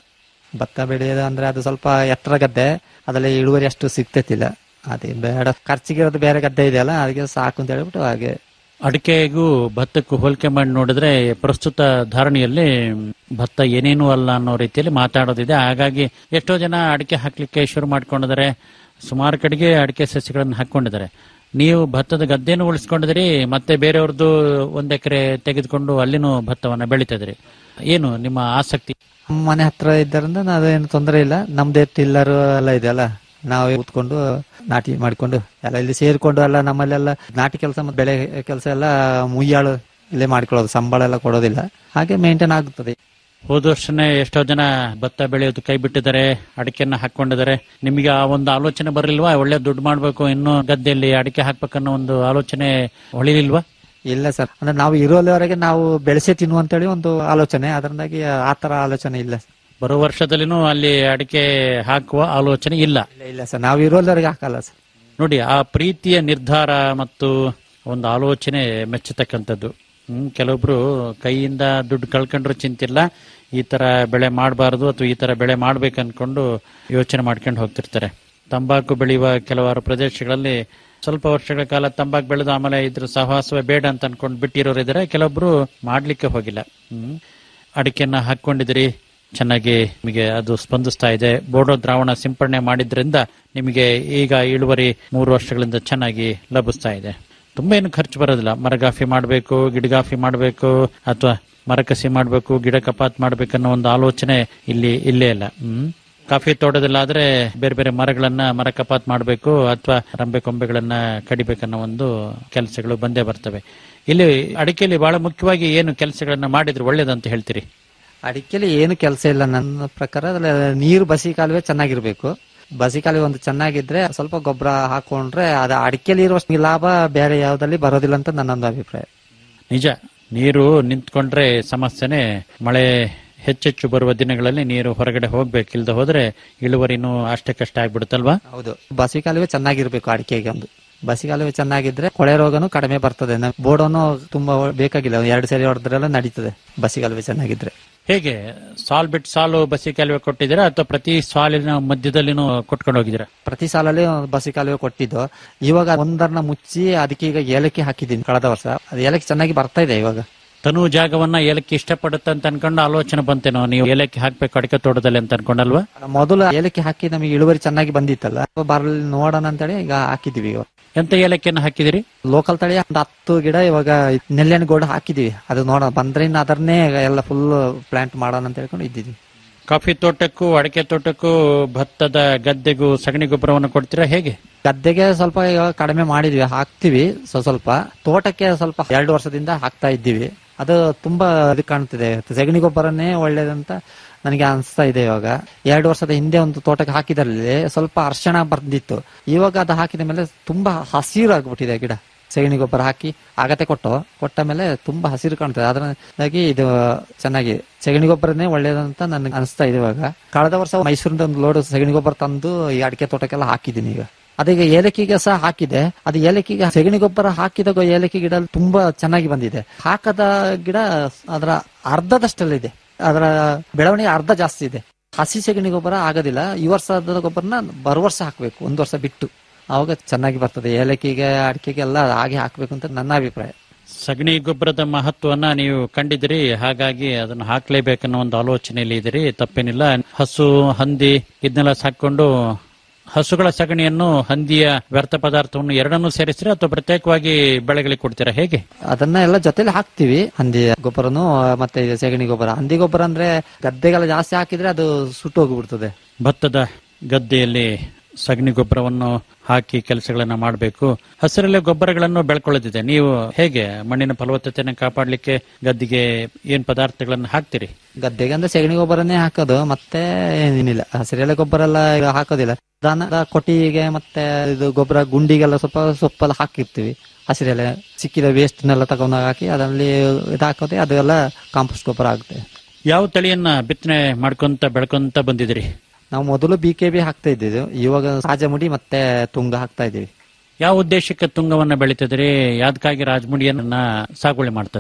ಭತ್ತ ಬೆಳೆಯೋದು ಅಂದ್ರೆ ಅದು ಸ್ವಲ್ಪ ಎತ್ತರ ಗದ್ದೆ ಅದರಲ್ಲಿ ಇಳುವರಿ ಅಷ್ಟು ಸಿಗ್ತೈತಿಲ್ಲ ಅದೇ ಬೇಡ ಖರ್ಚಿಗಿರೋದು ಬೇರೆ ಗದ್ದೆ ಇದೆಯಲ್ಲ ಅದಕ್ಕೆ ಸಾಕು ಅಂತ ಹೇಳ್ಬಿಟ್ಟು ಹಾಗೆ ಅಡಿಕೆಗೂ ಭತ್ತಕ್ಕೂ ಹೋಲಿಕೆ ಮಾಡಿ ನೋಡಿದ್ರೆ ಪ್ರಸ್ತುತ ಧಾರಣೆಯಲ್ಲಿ ಭತ್ತ ಏನೇನು ಅಲ್ಲ ಅನ್ನೋ ರೀತಿಯಲ್ಲಿ ಮಾತಾಡೋದಿದೆ ಹಾಗಾಗಿ ಎಷ್ಟೋ ಜನ ಅಡಿಕೆ ಹಾಕ್ಲಿಕ್ಕೆ ಶುರು ಮಾಡ್ಕೊಂಡಿದ್ದಾರೆ ಸುಮಾರು ಕಡೆಗೆ ಅಡಿಕೆ ಸಸ್ಯಗಳನ್ನು ಹಾಕೊಂಡಿದ್ದಾರೆ ನೀವು ಭತ್ತದ ಗದ್ದೆನೂ ಉಳಿಸ್ಕೊಂಡಿದ್ರಿ ಮತ್ತೆ ಬೇರೆಯವ್ರದ್ದು ಒಂದ್ ಎಕರೆ ತೆಗೆದುಕೊಂಡು ಅಲ್ಲಿನೂ ಭತ್ತವನ್ನ ಬೆಳಿತಿದ್ರಿ ಏನು ನಿಮ್ಮ ಆಸಕ್ತಿ ನಮ್ಮ ಮನೆ ಹತ್ರ ಇದ್ದರಿಂದ ಅದೇನು ತೊಂದರೆ ಇಲ್ಲ ನಮ್ದೇ ಟಿಲ್ಲರ್ ಎಲ್ಲ ಇದೆಯಲ್ಲ ನಾವೇ ಕೂತ್ಕೊಂಡು ನಾಟಿ ಮಾಡ್ಕೊಂಡು ಎಲ್ಲ ಇಲ್ಲಿ ಸೇರ್ಕೊಂಡು ಎಲ್ಲ ನಮ್ಮಲ್ಲೆಲ್ಲ ನಾಟಿ ಕೆಲಸ ಮತ್ತೆ ಬೆಳೆ ಕೆಲಸ ಎಲ್ಲ ಮುಯ್ಯಾಳು ಇಲ್ಲೇ ಮಾಡ್ಕೊಳ್ಳೋದು ಸಂಬಳ ಎಲ್ಲ ಕೊಡೋದಿಲ್ಲ ಹಾಗೆ ಮೇಂಟೈನ್ ಆಗುತ್ತದೆ ಹೋದ ವರ್ಷನೇ ಎಷ್ಟೋ ಜನ ಭತ್ತ ಬೆಳೆಯೋದು ಕೈ ಬಿಟ್ಟಿದ್ದಾರೆ ಅಡಿಕೆಯನ್ನ ಹಾಕೊಂಡಿದ್ದಾರೆ ನಿಮಗೆ ಆ ಒಂದು ಆಲೋಚನೆ ಬರಲಿಲ್ವಾ ಒಳ್ಳೆ ದುಡ್ಡು ಮಾಡ್ಬೇಕು ಇನ್ನೂ ಗದ್ದೆಯಲ್ಲಿ ಅಡಿಕೆ ಹಾಕ್ಬೇಕನ್ನೋ ಒಂದು ಆಲೋಚನೆ ಹೊಳಿಲಿಲ್ವಾ ಇಲ್ಲ ಸರ್ ಅಂದ್ರೆ ನಾವು ಇರೋಲ್ಲಿವರೆಗೆ ನಾವು ಬೆಳೆಸೇ ತಿನ್ನುವಂತೇಳಿ ಒಂದು ಆಲೋಚನೆ ಅದರಿಂದಾಗಿ ಆ ತರ ಆಲೋಚನೆ ಇಲ್ಲ ಬರೋ ವರ್ಷದಲ್ಲಿನೂ ಅಲ್ಲಿ ಅಡಿಕೆ ಹಾಕುವ ಆಲೋಚನೆ ಇಲ್ಲ ಇಲ್ಲ ಇಲ್ಲ ಸರ್ ನಾವು ಇರೋಲ್ಲಿವರೆಗೆ ಹಾಕಲ್ಲ ಸರ್ ನೋಡಿ ಆ ಪ್ರೀತಿಯ ನಿರ್ಧಾರ ಮತ್ತು ಒಂದು ಆಲೋಚನೆ ಮೆಚ್ಚತಕ್ಕಂಥದ್ದು ಹ್ಮ್ ಕೆಲವೊಬ್ರು ಕೈಯಿಂದ ದುಡ್ಡು ಕಳ್ಕೊಂಡ್ರು ಚಿಂತಿಲ್ಲ ಈ ತರ ಬೆಳೆ ಮಾಡಬಾರದು ಅಥವಾ ಈ ತರ ಬೆಳೆ ಮಾಡ್ಬೇಕು ಅನ್ಕೊಂಡು ಯೋಚನೆ ಮಾಡ್ಕೊಂಡು ಹೋಗ್ತಿರ್ತಾರೆ ತಂಬಾಕು ಬೆಳೆಯುವ ಕೆಲವಾರು ಪ್ರದೇಶಗಳಲ್ಲಿ ಸ್ವಲ್ಪ ವರ್ಷಗಳ ಕಾಲ ತಂಬಾಕು ಬೆಳೆದು ಆಮೇಲೆ ಇದ್ರ ಸಹವಾಸವೇ ಬೇಡ ಅಂತ ಅನ್ಕೊಂಡು ಬಿಟ್ಟಿರೋರು ಇದ್ದಾರೆ ಕೆಲವೊಬ್ರು ಮಾಡ್ಲಿಕ್ಕೆ ಹೋಗಿಲ್ಲ ಹ್ಮ್ ಅಡಿಕೆಯನ್ನ ಹಾಕೊಂಡಿದ್ರಿ ಚೆನ್ನಾಗಿ ನಿಮಗೆ ಅದು ಸ್ಪಂದಿಸ್ತಾ ಇದೆ ಬೋಡೋ ದ್ರಾವಣ ಸಿಂಪಡಣೆ ಮಾಡಿದ್ರಿಂದ ನಿಮಗೆ ಈಗ ಇಳುವರಿ ಮೂರು ವರ್ಷಗಳಿಂದ ಚೆನ್ನಾಗಿ ಲಭಿಸ್ತಾ ಇದೆ ತುಂಬಾ ಏನು ಖರ್ಚು ಬರೋದಿಲ್ಲ ಮರಗಾಫಿ ಮಾಡಬೇಕು ಗಿಡಗಾಫಿ ಮಾಡಬೇಕು ಅಥವಾ ಮರಕಸಿ ಮಾಡಬೇಕು ಗಿಡ ಕಪಾತ್ ಮಾಡ್ಬೇಕನ್ನೋ ಒಂದು ಆಲೋಚನೆ ಇಲ್ಲಿ ಇಲ್ಲೇ ಇಲ್ಲ ಹ್ಮ್ ಕಾಫಿ ತೋಟದಲ್ಲಾದ್ರೆ ಬೇರೆ ಬೇರೆ ಮರಗಳನ್ನ ಮರ ಕಪಾತ್ ಮಾಡಬೇಕು ಅಥವಾ ರಂಬೆ ಕೊಂಬೆಗಳನ್ನ ಕಡಿಬೇಕನ್ನೋ ಒಂದು ಕೆಲಸಗಳು ಬಂದೇ ಬರ್ತವೆ ಇಲ್ಲಿ ಅಡಿಕೆಯಲ್ಲಿ ಬಹಳ ಮುಖ್ಯವಾಗಿ ಏನು ಕೆಲಸಗಳನ್ನ ಮಾಡಿದ್ರೆ ಒಳ್ಳೇದಂತ ಹೇಳ್ತೀರಿ ಅಡಿಕೆಲಿ ಏನು ಕೆಲಸ ಇಲ್ಲ ನನ್ನ ಪ್ರಕಾರ ಅದ್ರಲ್ಲಿ ನೀರು ಬಸಿ ಕಾಲುವೆ ಚೆನ್ನಾಗಿರ್ಬೇಕು ಬಸಿ ಕಾಲುವೆ ಒಂದು ಚೆನ್ನಾಗಿದ್ರೆ ಸ್ವಲ್ಪ ಗೊಬ್ಬರ ಹಾಕೊಂಡ್ರೆ ಅದು ಅಡಿಕೆಲಿ ಇರುವಷ್ಟು ಲಾಭ ಬೇರೆ ಯಾವ್ದಲ್ಲಿ ಬರೋದಿಲ್ಲ ಅಂತ ನನ್ನೊಂದು ಅಭಿಪ್ರಾಯ ನಿಜ ನೀರು ನಿಂತ್ಕೊಂಡ್ರೆ ಸಮಸ್ಯೆನೆ ಮಳೆ ಹೆಚ್ಚೆಚ್ಚು ಬರುವ ದಿನಗಳಲ್ಲಿ ನೀರು ಹೊರಗಡೆ ಹೋಗ್ಬೇಕಿಲ್ದ ಹೋದ್ರೆ ಇಳುವರಿನೂ ಅಷ್ಟಕ್ಕಷ್ಟ ಆಗ್ಬಿಡುತ್ತಲ್ವಾ ಹೌದು ಬಸಿ ಕಾಲುವೆ ಚೆನ್ನಾಗಿರ್ಬೇಕು ಅಡಿಕೆಗೆ ಒಂದು ಬಸಿ ಕಾಲುವೆ ಚೆನ್ನಾಗಿದ್ರೆ ಕೊಳೆ ರೋಗನು ಕಡಿಮೆ ಬರ್ತದೆ ನ- ಬೋಡೋನು ತುಂಬಾ ಬೇಕಾಗಿಲ್ಲ ಒಂದ್ ಎರಡು ಸರಿ ಹೊಡೆದ್ರೆಲ್ಲ ನಡೀತದೆ ಬಸಿ ಕಾಲುವೆ ಚೆನ್ನಾಗಿದ್ರೆ ಹೇಗೆ ಸಾಲ್ ಬಿಟ್ಟು ಸಾಲು ಬಸಿ ಕಾಲುವೆ ಕೊಟ್ಟಿದ್ದೀರಾ ಅಥವಾ ಪ್ರತಿ ಸಾಲಿನ ಮಧ್ಯದಲ್ಲಿನೂ ಕೊಟ್ಕೊಂಡು ಹೋಗಿದ್ದೀರಾ ಪ್ರತಿ ಸಾಲಲ್ಲಿ ಒಂದು ಬಸಿ ಕಾಲುವೆ ಕೊಟ್ಟಿದ್ದು ಇವಾಗ ಒಂದರ್ನ ಮುಚ್ಚಿ ಅದಕ್ಕೆ ಈಗ ಏಲಕ್ಕಿ ಹಾಕಿದ್ದೀನಿ ಕಳೆದ ವರ್ಷ ಅದು ಏಲಕ್ಕಿ ಚೆನ್ನಾಗಿ ಬರ್ತಾ ಇದೆ ಇವಾಗ ತನು ಜಾಗವನ್ನ ಏಲಕ್ಕಿ ಇಷ್ಟಪಡುತ್ತೆ ಅಂತ ಅನ್ಕೊಂಡು ಆಲೋಚನೆ ಬಂತೇನೋ ನೀವು ಏಲಕ್ಕಿ ಹಾಕ್ಬೇಕು ಅಡಿಕೆ ತೋಟದಲ್ಲಿ ಅಂತ ಅನ್ಕೊಂಡಲ್ವಾ ಮೊದಲು ಏಲಕ್ಕಿ ಹಾಕಿ ನಮಗೆ ಇಳುವರಿ ಚೆನ್ನಾಗಿ ಬಂದಿತ್ತಲ್ಲ ಬರಲಿ ನೋಡೋಣ ಅಂತೇಳಿ ಈಗ ಹಾಕಿದೀವಿ ಇವಾಗ ಎಂತ ಏಲಕ್ಕಿಯನ್ನು ಹಾಕಿದಿರಿ ಲೋಕಲ್ ತಳಿ ಒಂದು ಹತ್ತು ಗಿಡ ಇವಾಗ ನೆಲ್ಲಿನ ಗೋಡ ಹಾಕಿದೀವಿ ಅದು ನೋಡೋಣ ಬಂದ್ರೆ ಇನ್ನು ಅದನ್ನೇ ಎಲ್ಲ ಫುಲ್ ಪ್ಲಾಂಟ್ ಮಾಡೋಣ ಅಂತ ಹೇಳ್ಕೊಂಡು ಇದ್ದಿದ್ವಿ ಕಾಫಿ ತೋಟಕ್ಕೂ ಅಡಿಕೆ ತೋಟಕ್ಕೂ ಭತ್ತದ ಗದ್ದೆಗೂ ಸಗಣಿ ಗೊಬ್ಬರವನ್ನು ಕೊಡ್ತೀರಾ ಹೇಗೆ ಗದ್ದೆಗೆ ಸ್ವಲ್ಪ ಇವಾಗ ಕಡಿಮೆ ಮಾಡಿದ್ವಿ ಹಾಕ್ತಿವಿ ಸ್ವಲ್ಪ ಸ್ವಲ್ಪ ತೋಟಕ್ಕೆ ಸ್ವಲ್ಪ ಎರಡು ವರ್ಷದಿಂದ ಹಾಕ್ತಾ ಇದ್ದೀವಿ ಅದು ತುಂಬಾ ಇದು ಕಾಣ್ತಿದೆ ಸಗಣಿ ಗೊಬ್ಬರನೇ ಒಳ್ಳೇದಂತ ನನಗೆ ಅನಿಸ್ತಾ ಇದೆ ಇವಾಗ ಎರಡು ವರ್ಷದ ಹಿಂದೆ ಒಂದು ತೋಟಕ್ಕೆ ಹಾಕಿದ್ರಲ್ಲಿ ಸ್ವಲ್ಪ ಅರ್ಶಣ ಬರ್ದಿತ್ತು ಇವಾಗ ಅದು ಹಾಕಿದ ಮೇಲೆ ತುಂಬಾ ಹಸಿರು ಆಗ್ಬಿಟ್ಟಿದೆ ಗಿಡ ಸಗಣಿ ಗೊಬ್ಬರ ಹಾಕಿ ಆಗತ್ತೆ ಕೊಟ್ಟು ಕೊಟ್ಟ ಮೇಲೆ ತುಂಬಾ ಹಸಿರು ಕಾಣ್ತದೆ ಅದರಿಂದಾಗಿ ಇದು ಚೆನ್ನಾಗಿ ಸಗಣಿ ಗೊಬ್ಬರನೇ ಒಳ್ಳೇದಂತ ನನಗೆ ಅನಿಸ್ತಾ ಇದೆ ಇವಾಗ ಕಳೆದ ವರ್ಷ ಮೈಸೂರಿಂದ ಒಂದು ಲೋಡ್ ಸಗಣಿ ಗೊಬ್ಬರ ತಂದು ಈ ಅಡಿಕೆ ತೋಟಕ್ಕೆಲ್ಲ ಹಾಕಿದ್ದೀನಿ ಈಗ ಅದೀಗ ಏಲಕ್ಕಿಗೆ ಸಹ ಹಾಕಿದೆ ಅದು ಏಲಕ್ಕಿಗೆ ಸಗಣಿ ಗೊಬ್ಬರ ಹಾಕಿದ ಗೊ- ಏಲಕ್ಕಿ ಗಿಡ ತುಂಬಾ ಚೆನ್ನಾಗಿ ಬಂದಿದೆ ಹಾಕದ ಗಿಡ ಅದರ ಅರ್ಧದಷ್ಟಲ್ಲಿದೆ ಅದರ ಬೆಳವಣಿಗೆ ಅರ್ಧ ಜಾಸ್ತಿ ಇದೆ ಹಸಿ ಸಗಣಿ ಗೊಬ್ಬರ ಆಗೋದಿಲ್ಲ ಈ ವರ್ಷದ ಗೊಬ್ಬರನ ಬರುವ ವರ್ಷ ಹಾಕ್ಬೇಕು ಒಂದು ವರ್ಷ ಬಿಟ್ಟು ಅವಾಗ ಚೆನ್ನಾಗಿ ಬರ್ತದೆ ಏಲಕ್ಕಿಗೆ ಅಡಿಕೆಗೆ ಎಲ್ಲ ಹಾಗೆ ಹಾಕ್ಬೇಕು ಅಂತ ನನ್ನ ಅಭಿಪ್ರಾಯ ಸಗಣಿ ಗೊಬ್ಬರದ ಮಹತ್ವವನ್ನ ನೀವು ಕಂಡಿದ್ದೀರಿ ಹಾಗಾಗಿ ಅದನ್ನು ಹಾಕ್ಲೇಬೇಕನ್ನೋ ಒಂದು ಆಲೋಚನೆಯಲ್ಲಿ ಇದ್ದೀರಿ ತಪ್ಪೇನಿಲ್ಲ ಹಸು ಹಂದಿ ಇದನ್ನೆಲ್ಲ ಸಾಕೊಂಡು ಹಸುಗಳ ಸಗಣಿಯನ್ನು ಹಂದಿಯ ವ್ಯರ್ಥ ಪದಾರ್ಥವನ್ನು ಎರಡನ್ನೂ ಸೇರಿಸ್ತೀರಾ ಅಥವಾ ಪ್ರತ್ಯೇಕವಾಗಿ ಬೆಳೆಗಳಿಗೆ ಕೊಡ್ತೀರಾ ಹೇಗೆ ಅದನ್ನ ಎಲ್ಲ ಜೊತೆಲಿ ಹಾಕ್ತಿವಿ ಹಂದಿ ಗೊಬ್ಬರನು ಮತ್ತೆ ಇದು ಸಗಣಿ ಗೊಬ್ಬರ ಹಂದಿ ಗೊಬ್ಬರ ಅಂದ್ರೆ ಗದ್ದೆಗೆಲ್ಲ ಜಾಸ್ತಿ ಹಾಕಿದ್ರೆ ಅದು ಸುಟ್ಟು ಹೋಗ್ಬಿಡ್ತದೆ ಭತ್ತದ ಗದ್ದೆಯಲ್ಲಿ ಸಗಣಿ ಗೊಬ್ಬರವನ್ನು ಹಾಕಿ ಕೆಲಸಗಳನ್ನ ಮಾಡಬೇಕು ಹಸಿರಲ್ಲೇ ಗೊಬ್ಬರಗಳನ್ನು ಬೆಳ್ಕೊಳ್ಳೋದಿದೆ ನೀವು ಹೇಗೆ ಮಣ್ಣಿನ ಫಲವತ್ತತೆಯನ್ನು ಕಾಪಾಡಲಿಕ್ಕೆ ಗದ್ದೆಗೆ ಏನ್ ಪದಾರ್ಥಗಳನ್ನು ಹಾಕ್ತೀರಿ ಗದ್ದೆಗೆ ಅಂದ್ರೆ ಸಗಣಿ ಗೊಬ್ಬರನೇ ಹಾಕೋದು ಮತ್ತೆ ಏನಿಲ್ಲ ಹಸಿರೆಲೆ ಗೊಬ್ಬರ ಎಲ್ಲ ಈಗ ಹಾಕೋದಿಲ್ಲ ದನದ ಕೊಟ್ಟಿಗೆ ಮತ್ತೆ ಇದು ಗೊಬ್ಬರ ಗುಂಡಿಗೆಲ್ಲ ಸ್ವಲ್ಪ ಸೊಪ್ಪೆಲ್ಲ ಹಾಕಿರ್ತೀವಿ ಹಸಿರೆಲೆ ಸಿಕ್ಕಿದ ವೇಸ್ಟ್ನೆಲ್ಲ ತಗೊಂಡು ಹಾಕಿ ಅದರಲ್ಲಿ ಇದು ಹಾಕೋದೆ ಅದೆಲ್ಲ ಕಾಂಪೋಸ್ಟ್ ಗೊಬ್ಬರ ಆಗುತ್ತೆ ಯಾವ ತಳಿಯನ್ನ ಬಿತ್ತನೆ ಮಾಡ್ಕೊಂತ ಬೆಳ್ಕೊಂತ ಬಂದಿದ್ದೀರಿ ನಾವು ಮೊದಲು ಬಿ ಕೆ ಬಿ ಹಾಕ್ತಾ ಇದ್ದಿದ್ದು ಇವಾಗ ರಾಜಮುಡಿ ಮತ್ತೆ ತುಂಗ ಹಾಕ್ತಾ ಇದೀವಿ ಯಾವ ಉದ್ದೇಶಕ್ಕೆ ತುಂಗವನ್ನ ಬೆಳಿತಿದ್ರಿ ಯಾವ್ದಕ್ಕಾಗಿ ರಾಜಮುಡಿಯನ್ನ ಸಾಗುವಳಿ ಮಾಡ್ತಾ ಇದ್ರಿ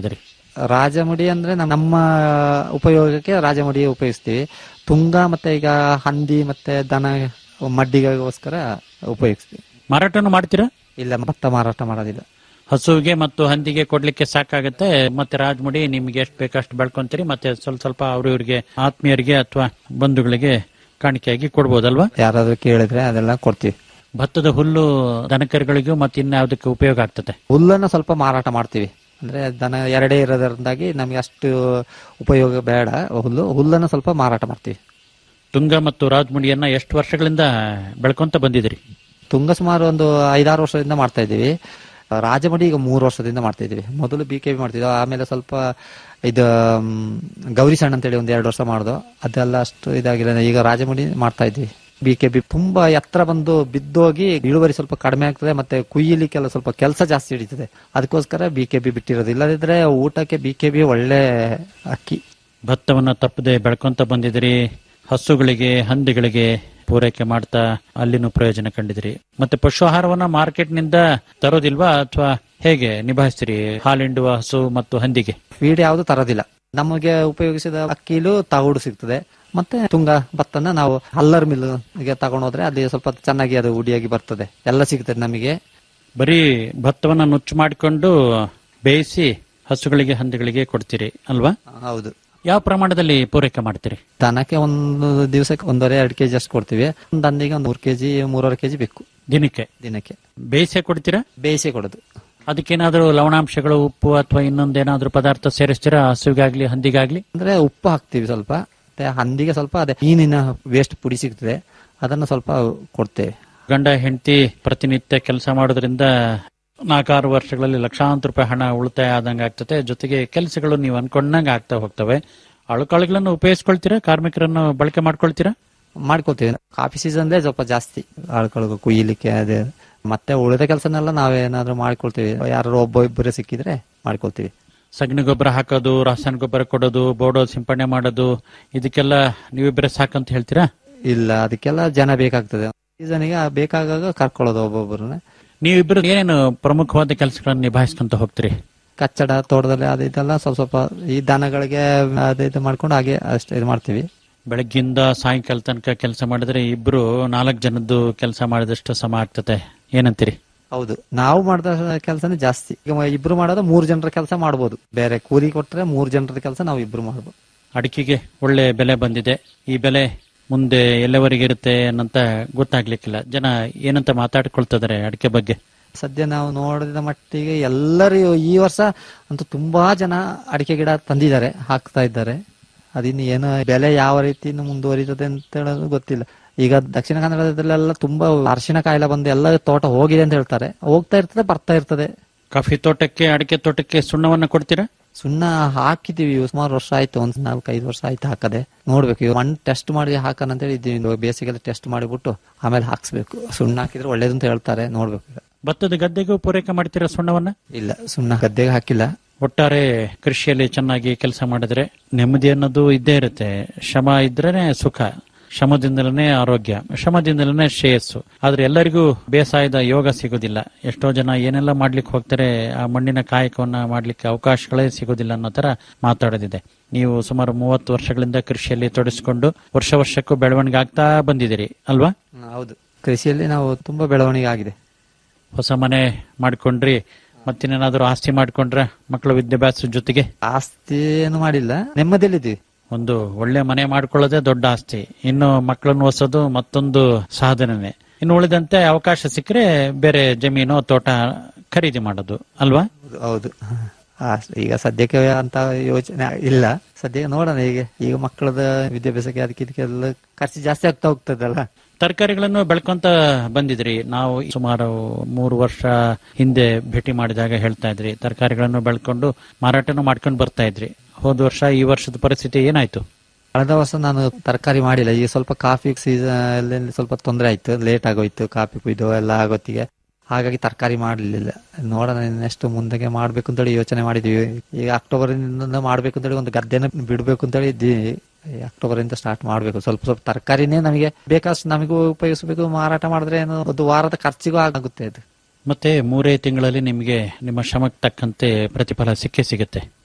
ರಾಜಮುಡಿ ಅಂದ್ರೆ ನಮ್- ನಮ್ಮ ಉಪಯೋಗಕ್ಕೆ ರಾಜಮುಡಿ ಉಪಯೋಗಿಸ್ತೀವಿ ತುಂಗ ಮತ್ತೆ ಈಗ ಹಂದಿ ಮತ್ತೆ ದನ ಮಡ್ಡಿಗೋಸ್ಕರ ಉಪಯೋಗಿಸ್ತೀವಿ ಮಾರಾಟನೂ ಮಾಡ್ತೀರಾ ಇಲ್ಲ ಭತ್ತ ಮಾರಾಟ ಮಾಡೋದಿಲ್ಲ ಹಸುವಿಗೆ ಮತ್ತು ಹಂದಿಗೆ ಕೊಡ್ಲಿಕ್ಕೆ ಸಾಕಾಗತ್ತೆ ಮತ್ತೆ ರಾಜಮುಡಿ ನಿಮ್ಗೆ ಎಷ್ಟು ಬೇಕಷ್ಟು ಬೆಳ್ಕೊಂತೀರಿ ಮತ್ತೆ ಸ್ವಲ್ಪ ಸ್ವಲ್ಪ ಅವ್ರವ್ರಿಗೆ ಆತ್ಮೀಯರಿಗೆ ಅಥವಾ ಬಂಧುಗಳಿಗೆ ಕಾಣಿಕೆಯಾಗಿ ಕೊಡ್ಬೋದಲ್ವಾ ಯಾರಾದ್ರೂ ಕೇಳಿದ್ರೆ ಅದೆಲ್ಲ ಕೊಡ್ತೀವಿ ಭತ್ತದ ಹುಲ್ಲು ದನಕರುಗಳಿಗೂ ಮತ್ತೆ ಇನ್ಯಾವುದಕ್ಕೆ ಉಪಯೋಗ ಆಗ್ತದೆ ಹುಲ್ಲನ್ನ ಸ್ವಲ್ಪ ಮಾರಾಟ ಮಾಡ್ತೀವಿ ಅಂದ್ರೆ ದನ ಎರಡೇ ಇರೋದ್ರಿಂದಾಗಿ ನಮ್ಗೆ ಅಷ್ಟು ಉಪಯೋಗ ಬೇಡ ಹುಲ್ಲು ಹುಲ್ಲನ್ನ ಸ್ವಲ್ಪ ಮಾರಾಟ ಮಾಡ್ತೀವಿ ತುಂಗ ಮತ್ತು ರಾಜಮುಡಿಯನ್ನ ಎಷ್ಟು ವರ್ಷಗಳಿಂದ ಬೆಳ್ಕೊಂತ ಬಂದಿದ್ದೀರಿ ತುಂಗ ಸುಮಾರು ಒಂದು ಐದಾರು ವರ್ಷದಿಂದ ಮಾಡ್ತಾ ಇದ್ದೀವಿ ರಾಜಮಡಿ ಈಗ ಮೂರು ವರ್ಷದಿಂದ ಮಾಡ್ತಾ ಇದ್ದೀವಿ ಮೊದಲು ಬಿ ಕೆ ಬಿ ಮಾಡ್ತಿದ್ವಿ ಆಮೇಲೆ ಸ್ವಲ್ಪ ಇದು ಮ್, ಗೌರಿ ಸಣ್ಣ ಅಂತೇಳಿ ಒಂದ್ ಎರಡು ವರ್ಷ ಮಾಡ್ದು ಅದೆಲ್ಲ ಅಷ್ಟು ಇದಾಗಿಲ್ಲ ಈಗ ರಾಜಮಡಿ ಮಾಡ್ತಾ ಇದ್ವಿ ಬಿ ಕೆ ಬಿ ತುಂಬಾ ಎತ್ತರ ಬಂದು ಬಿದ್ದೋಗಿ ಇಳುವರಿ ಸ್ವಲ್ಪ ಕಡಿಮೆ ಆಗ್ತದೆ ಮತ್ತೆ ಕುಯ್ಯಲಿಕ್ಕೆಲ್ಲ ಸ್ವಲ್ಪ ಕೆಲಸ ಜಾಸ್ತಿ ಹಿಡಿತದೆ ಅದಕ್ಕೋಸ್ಕರ ಬಿ ಕೆ ಬಿ ಬಿಟ್ಟಿರೋದು ಇಲ್ಲದಿದ್ರೆ ಊಟಕ್ಕೆ ಬಿ ಕೆ ಬಿ ಒಳ್ಳೆ ಅಕ್ಕಿ ಭತ್ತವನ್ನ ತಪ್ಪದೆ ಬೆಳ್ಕೊಂತ ಬಂದಿದ್ದೀರಿ ಹಸುಗಳಿಗೆ ಹಂದಿಗಳಿಗೆ ಪೂರೈಕೆ ಮಾಡ್ತಾ ಅಲ್ಲಿನೂ ಪ್ರಯೋಜನ ಕಂಡಿದಿರಿ ಮತ್ತೆ ಪಶು ಆಹಾರವನ್ನ ಮಾರ್ಕೆಟ್ ನಿಂದ ತರೋದಿಲ್ವಾ ಅಥವಾ ಹೇಗೆ ನಿಭಾಯಿಸ್ತೀರಿ ಹಾಲಿಂಡುವ ಹಸು ಮತ್ತು ಹಂದಿಗೆ ಫೀಡ್ ಯಾವುದು ತರೋದಿಲ್ಲ ನಮಗೆ ಉಪಯೋಗಿಸಿದ ಅಕ್ಕಿಲು ತಗುಡು ಸಿಗ್ತದೆ ಮತ್ತೆ ತುಂಗ ಭತ್ತನ ನಾವು ಹಲ್ಲರ್ ಮಿಲ್ಗೆ ತಗೊಂಡೋದ್ರೆ ಅಲ್ಲಿ ಸ್ವಲ್ಪ ಚೆನ್ನಾಗಿ ಅದು ಉಡಿಯಾಗಿ ಬರ್ತದೆ ಎಲ್ಲ ಸಿಗ್ತದೆ ನಮಗೆ ಬರೀ ಭತ್ತವನ್ನ ನುಚ್ಚು ಮಾಡಿಕೊಂಡು ಬೇಯಿಸಿ ಹಸುಗಳಿಗೆ ಹಂದಿಗಳಿಗೆ ಕೊಡ್ತೀರಿ ಅಲ್ವಾ ಹೌದು ಯಾವ ಪ್ರಮಾಣದಲ್ಲಿ ಪೂರೈಕೆ ಮಾಡ್ತೀರಿ ದನಕ್ಕೆ ಒಂದು ದಿವಸಕ್ಕೆ ಒಂದೂವರೆ ಎರಡು ಕೆಜಿ ಅಷ್ಟು ಕೊಡ್ತೀವಿ ಒಂದು ಹಂದಿಗೆ ಒಂದು ಮೂರು ಕೆಜಿ ಮೂರುವರೆ ಕೆಜಿ ಬೇಕು ದಿನಕ್ಕೆ ದಿನಕ್ಕೆ ಬೇಯಿಸೇ ಕೊಡ್ತೀರಾ ಬೇಯಿಸಿ ಕೊಡೋದು ಅದಕ್ಕೇನಾದ್ರೂ ಲವಣಾಂಶಗಳು ಉಪ್ಪು ಅಥವಾ ಇನ್ನೊಂದೇನಾದ್ರೂ ಪದಾರ್ಥ ಸೇರಿಸ್ತೀರಾ ಹಸುಗಾಗ್ಲಿ ಹಂದಿಗಾಗ್ಲಿ ಅಂದ್ರೆ ಉಪ್ಪು ಹಾಕ್ತಿವಿ ಸ್ವಲ್ಪ ಮತ್ತೆ ಹಂದಿಗೆ ಸ್ವಲ್ಪ ಅದೇ ಮೀನಿನ ವೇಸ್ಟ್ ಪುಡಿ ಸಿಗ್ತದೆ ಅದನ್ನು ಸ್ವಲ್ಪ ಕೊಡ್ತೇವೆ ಗಂಡ ಹೆಂಡತಿ ಪ್ರತಿನಿತ್ಯ ಕೆಲಸ ಮಾಡೋದ್ರಿಂದ ನಾಲ್ಕಾರು ವರ್ಷಗಳಲ್ಲಿ ಲಕ್ಷಾಂತರ ರೂಪಾಯಿ ಹಣ ಉಳಿತಾಯ ಆದಂಗೆ ಆಗ್ತದೆ ಜೊತೆಗೆ ಕೆಲಸಗಳು ನೀವು ಅನ್ಕೊಂಡಂಗೆ ಆಗ್ತಾ ಹೋಗ್ತವೆ ಅಳುಕಾಳುಗಳನ್ನು ಉಪಯೋಗಿಸ್ಕೊಳ್ತೀರಾ ಕಾರ್ಮಿಕರನ್ನು ಬಳಕೆ ಮಾಡ್ಕೊಳ್ತೀರಾ ಮಾಡ್ಕೊಳ್ತೀವಿ ಕಾಫಿ ಸೀಸನ್ದೇ ಸ್ವಲ್ಪ ಜಾಸ್ತಿ ಆಳ್ಕೊಳಗು ಕುಯ್ಯಲಿಕ್ಕೆ ಅದೇ ಮತ್ತೆ ಉಳಿದ ಕೆಲಸನೆಲ್ಲ ನಾವೇನಾದ್ರೂ ಮಾಡ್ಕೊಳ್ತೀವಿ ಯಾರು ಒಬ್ಬ ಇಬ್ಬರೇ ಸಿಕ್ಕಿದ್ರೆ ಮಾಡ್ಕೊಳ್ತೀವಿ ಸಗಣಿ ಗೊಬ್ಬರ ಹಾಕೋದು ರಾಸಾಯನಿಕ ಗೊಬ್ಬರ ಕೊಡೋದು ಬೋಡೋ ಸಿಂಪಡಣೆ ಮಾಡೋದು ಇದಕ್ಕೆಲ್ಲ ನೀವಿಬ್ಬರೇ ಸಾಕಂತ ಹೇಳ್ತೀರಾ ಇಲ್ಲ ಅದಕ್ಕೆಲ್ಲ ಜನ ಬೇಕಾಗ್ತದೆ ಸೀಸನ್ಗೆ ಬೇಕಾಗಾಗ ಕರ್ಕೊಳ್ಳೋದು ಒಬ್ಬೊಬ್ಬರನ್ನ ನೀವಿಬ್ಬರು ಏನೇನು ಪ್ರಮುಖವಾದ ಕೆಲಸಗಳನ್ನು ನಿಭಾಯಿಸ್ಕೊಂತ ಹೋಗ್ತೀರಿ ಕಚ್ಚಡ ತೋಟದಲ್ಲಿ ಅದು ಇದೆಲ್ಲ ಸ್ವಲ್ಪ ಸ್ವಲ್ಪ ಈ ದನಗಳಿಗೆ ಅದು ಇದು ಮಾಡ್ಕೊಂಡು ಹಾಗೆ ಅಷ್ಟೇ ಇದು ಮಾಡ್ತೀವಿ ಬೆಳಗ್ಗಿಂದ ಸಾಯಂಕಾಲ ತನಕ ಕೆಲಸ ಮಾಡಿದ್ರೆ ಇಬ್ರು ನಾಲ್ಕು ಜನದ್ದು ಕೆಲಸ ಮಾಡಿದಷ್ಟು ಸಮ ಆಗ್ತದೆ ಏನಂತೀರಿ ಹೌದು ನಾವು ಮಾಡಿದ ಕೆಲಸನೇ ಜಾಸ್ತಿ ಈಗ ಇಬ್ರು ಮಾಡೋದು ಮೂರು ಜನರ ಕೆಲಸ ಮಾಡ್ಬೋದು ಬೇರೆ ಕೂಲಿ ಕೊಟ್ರೆ ಮೂರು ಜನರ ಕೆಲಸ ನಾವು ಇಬ್ರು ಮಾಡ್ಬೋದು ಅಡಿಕೆಗೆ ಒಳ್ಳೆ ಬೆಲೆ ಬಂದಿದೆ ಈ ಬೆಲೆ ಮುಂದೆ ಎಲ್ಲವರೆಗೆ ಇರುತ್ತೆ ಅನ್ನಂತ ಗೊತ್ತಾಗ್ಲಿಕ್ಕಿಲ್ಲ ಜನ ಏನಂತ ಮಾತಾಡ್ಕೊಳ್ತಿದಾರೆ ಅಡಿಕೆ ಬಗ್ಗೆ ಸದ್ಯ ನಾವು ನೋಡಿದ ಮಟ್ಟಿಗೆ ಎಲ್ಲರೂ ಈ ವರ್ಷ ಅಂತೂ ತುಂಬಾ ಜನ ಅಡಿಕೆ ಗಿಡ ತಂದಿದ್ದಾರೆ ಹಾಕ್ತಾ ಇದ್ದಾರೆ ಅದಿನ್ನು ಏನು ಬೆಲೆ ಯಾವ ರೀತಿ ಇನ್ನು ಮುಂದುವರಿತದೆ ಅಂತ ಹೇಳೋದು ಗೊತ್ತಿಲ್ಲ ಈಗ ದಕ್ಷಿಣ ಕನ್ನಡದಲ್ಲೆಲ್ಲ ತುಂಬಾ ಅರಿಶಿನ ಕಾಯಿಲೆ ಬಂದು ಎಲ್ಲ ತೋಟ ಹೋಗಿದೆ ಅಂತ ಹೇಳ್ತಾರೆ ಹೋಗ್ತಾ ಇರ್ತದೆ ಬರ್ತಾ ಇರ್ತದೆ ಕಾಫಿ ತೋಟಕ್ಕೆ ಅಡಿಕೆ ತೋಟಕ್ಕೆ ಸುಣ್ಣವನ್ನ ಕೊಡ್ತೀರಾ ಸುಣ್ಣ ಹಾಕಿದೀವಿ ಸುಮಾರು ವರ್ಷ ಆಯ್ತು ಒಂದ್ ನಾಲ್ಕೈದು ವರ್ಷ ಆಯ್ತು ಹಾಕದೆ ನೋಡ್ಬೇಕು ಇವಾಗ ಮಣ್ಣು ಟೆಸ್ಟ್ ಮಾಡಿ ಹಾಕೋಣ ಅಂತ ಹೇಳಿ ಇದ್ದೀವಿ ಬೇಸಿಗೆಲ್ಲ ಟೆಸ್ಟ್ ಮಾಡಿಬಿಟ್ಟು ಆಮೇಲೆ ಹಾಕ್ಸ್ಬೇಕು ಸುಣ್ಣ ಹಾಕಿದ್ರೆ ಒಳ್ಳೇದು ಅಂತ ಹೇಳ್ತಾರೆ ನೋಡ್ಬೇಕು ಈಗ. ಭತ್ತದ ಗದ್ದೆಗೂ ಪೂರೈಕೆ ಮಾಡ್ತೀರಾ ಸುಣ್ಣವನ್ನ ಇಲ್ಲ ಸುಣ್ಣ ಗದ್ದೆಗೆ ಹಾಕಿಲ್ಲ ಒಟ್ಟಾರೆ ಕೃಷಿಯಲ್ಲಿ ಚೆನ್ನಾಗಿ ಕೆಲಸ ಮಾಡಿದ್ರೆ ನೆಮ್ಮದಿ ಅನ್ನೋದು ಇದ್ದೇ ಇರುತ್ತೆ ಶ್ರಮ ಇದ್ರೇನೆ ಸುಖ ಶ್ರಮದಿಂದಲೇ ಆರೋಗ್ಯ ಶ್ರಮದಿಂದಲೇ ಶ್ರೇಯಸ್ಸು ಆದ್ರೆ ಎಲ್ಲರಿಗೂ ಬೇಸಾಯದ ಯೋಗ ಸಿಗೋದಿಲ್ಲ ಎಷ್ಟೋ ಜನ ಏನೆಲ್ಲ ಮಾಡ್ಲಿಕ್ಕೆ ಹೋಗ್ತಾರೆ ಆ ಮಣ್ಣಿನ ಕಾಯಕವನ್ನ ಮಾಡ್ಲಿಕ್ಕೆ ಅವಕಾಶಗಳೇ ಸಿಗೋದಿಲ್ಲ ಅನ್ನೋ ತರ ಮಾತಾಡೋದಿದೆ ನೀವು ಸುಮಾರು ಮೂವತ್ತು ವರ್ಷಗಳಿಂದ ಕೃಷಿಯಲ್ಲಿ ತೊಡಗಿಸಿಕೊಂಡು ವರ್ಷ ವರ್ಷಕ್ಕೂ ಬೆಳವಣಿಗೆ ಆಗ್ತಾ ಬಂದಿದ್ದೀರಿ ಅಲ್ವಾ ಹ್ಮ್, ಹೌದು ಕೃಷಿಯಲ್ಲಿ ನಾವು ತುಂಬಾ ಬೆಳವಣಿಗೆ ಆಗಿದೆ ಹೊಸ ಮನೆ ಮಾಡ್ಕೊಂಡ್ರಿ ಮತ್ತಿನ್ನೇನಾದ್ರೂ ಆಸ್ತಿ ಮಾಡ್ಕೊಂಡ್ರ ಮಕ್ಕಳ ವಿದ್ಯಾಭ್ಯಾಸದ ಜೊತೆಗೆ ಆಸ್ತಿ ಏನು ಮಾಡಿಲ್ಲ ನೆಮ್ಮದಿಯಲ್ಲಿದ್ದೀವಿ ಒಂದು ಒಳ್ಳೆ ಮನೆ ಮಾಡ್ಕೊಳ್ಳೋದೇ ದೊಡ್ಡ ಆಸ್ತಿ ಇನ್ನು ಮಕ್ಕಳನ್ನು ಓದಿಸೋದು ಮತ್ತೊಂದು ಸಾಧನೆ ಇನ್ನು ಉಳಿದಂತೆ ಅವಕಾಶ ಸಿಕ್ಕರೆ ಬೇರೆ ಜಮೀನು ತೋಟ ಖರೀದಿ ಮಾಡೋದು ಅಲ್ವಾ ಹೌದು, ಹೌದು ಆಸ್- ಈಗ ಸದ್ಯಕ್ಕೆ ಅಂತ ಯೋಚನೆ ಇಲ್ಲ ಸದ್ಯಕ್ಕೆ ನೋಡೋಣ ಈಗ ಈಗ ಮಕ್ಕಳದ ವಿದ್ಯಾಭ್ಯಾಸಕ್ಕೆ ಅದಕ್ಕೆ ಇದಕ್ಕೆಲ್ಲ ಖರ್ಚು ಜಾಸ್ತಿ ಆಗ್ತಾ ಹೋಗ್ತದಲ್ಲ ತರಕಾರಿಗಳನ್ನು ಬೆಳ್ಕೊಂತ ಬಂದಿದ್ರಿ ನಾವು ಸುಮಾರು ಮೂರು ವರ್ಷ ಹಿಂದೆ ಭೇಟಿ ಮಾಡಿದಾಗ ಹೇಳ್ತಾ ಇದ್ರಿ ತರಕಾರಿಗಳನ್ನು ಬೆಳ್ಕೊಂಡು ಮಾರಾಟನೂ ಮಾಡ್ಕೊಂಡು ಬರ್ತಾ ಇದ್ರಿ ಹೋದ ವರ್ಷ ಈ ವರ್ಷದ ಪರಿಸ್ಥಿತಿ ಏನಾಯ್ತು ಕಳೆದ ವರ್ಷ ನಾನು ತರಕಾರಿ ಮಾಡಿಲ್ಲ ಈಗ ಸ್ವಲ್ಪ ಕಾಫಿ ಸೀಸನ್ ಸ್ವಲ್ಪ ತೊಂದರೆ ಆಯ್ತು ಲೇಟ್ ಆಗೋಯ್ತು ಕಾಫಿ ಕುಯ್ದು ಎಲ್ಲ ಆಗೋತ್ತಿಗೆ ಹಾಗಾಗಿ ತರಕಾರಿ ಮಾಡಲಿಲ್ಲ ನೋಡೋಣ ನೆಕ್ಸ್ಟ್ ಮುಂದಕ್ಕೆ ಮಾಡ್ಬೇಕು ಅಂತೇಳಿ ಯೋಚನೆ ಮಾಡಿದೀವಿ ಈಗ ಅಕ್ಟೋಬರ್ ಇಂದ ಮಾಡ್ಬೇಕು ಅಂತೇಳಿ ಒಂದು ಗದ್ದೆನ ಬಿಡ್ಬೇಕು ಅಂತೇಳಿ ಇದ್ದೀವಿ ಈ ಅಕ್ಟೋಬರ್ ಇಂದ ಸ್ಟಾರ್ಟ್ ಮಾಡ್ಬೇಕು ಸ್ವಲ್ಪ ಸ್ವಲ್ಪ ತರಕಾರಿನೇ ನಮಗೆ ಬೇಕಾಷ್ಟು ನಮಗೂ ಉಪಯೋಗಿಸಬೇಕು ಮಾರಾಟ ಮಾಡಿದ್ರೆ ಏನು ಒಂದು ವಾರದ ಖರ್ಚಿಗೂ ಆಗುತ್ತೆ ಅದು ಮತ್ತೆ ಮೂರೇ ತಿಂಗಳಲ್ಲಿ ನಿಮಗೆ ನಿಮ್ಮ ಶ್ರಮಕ್ಕೆ ತಕ್ಕಂತೆ ಪ್ರತಿಫಲ ಸಿಕ್ಕೇ ಸಿಗುತ್ತೆ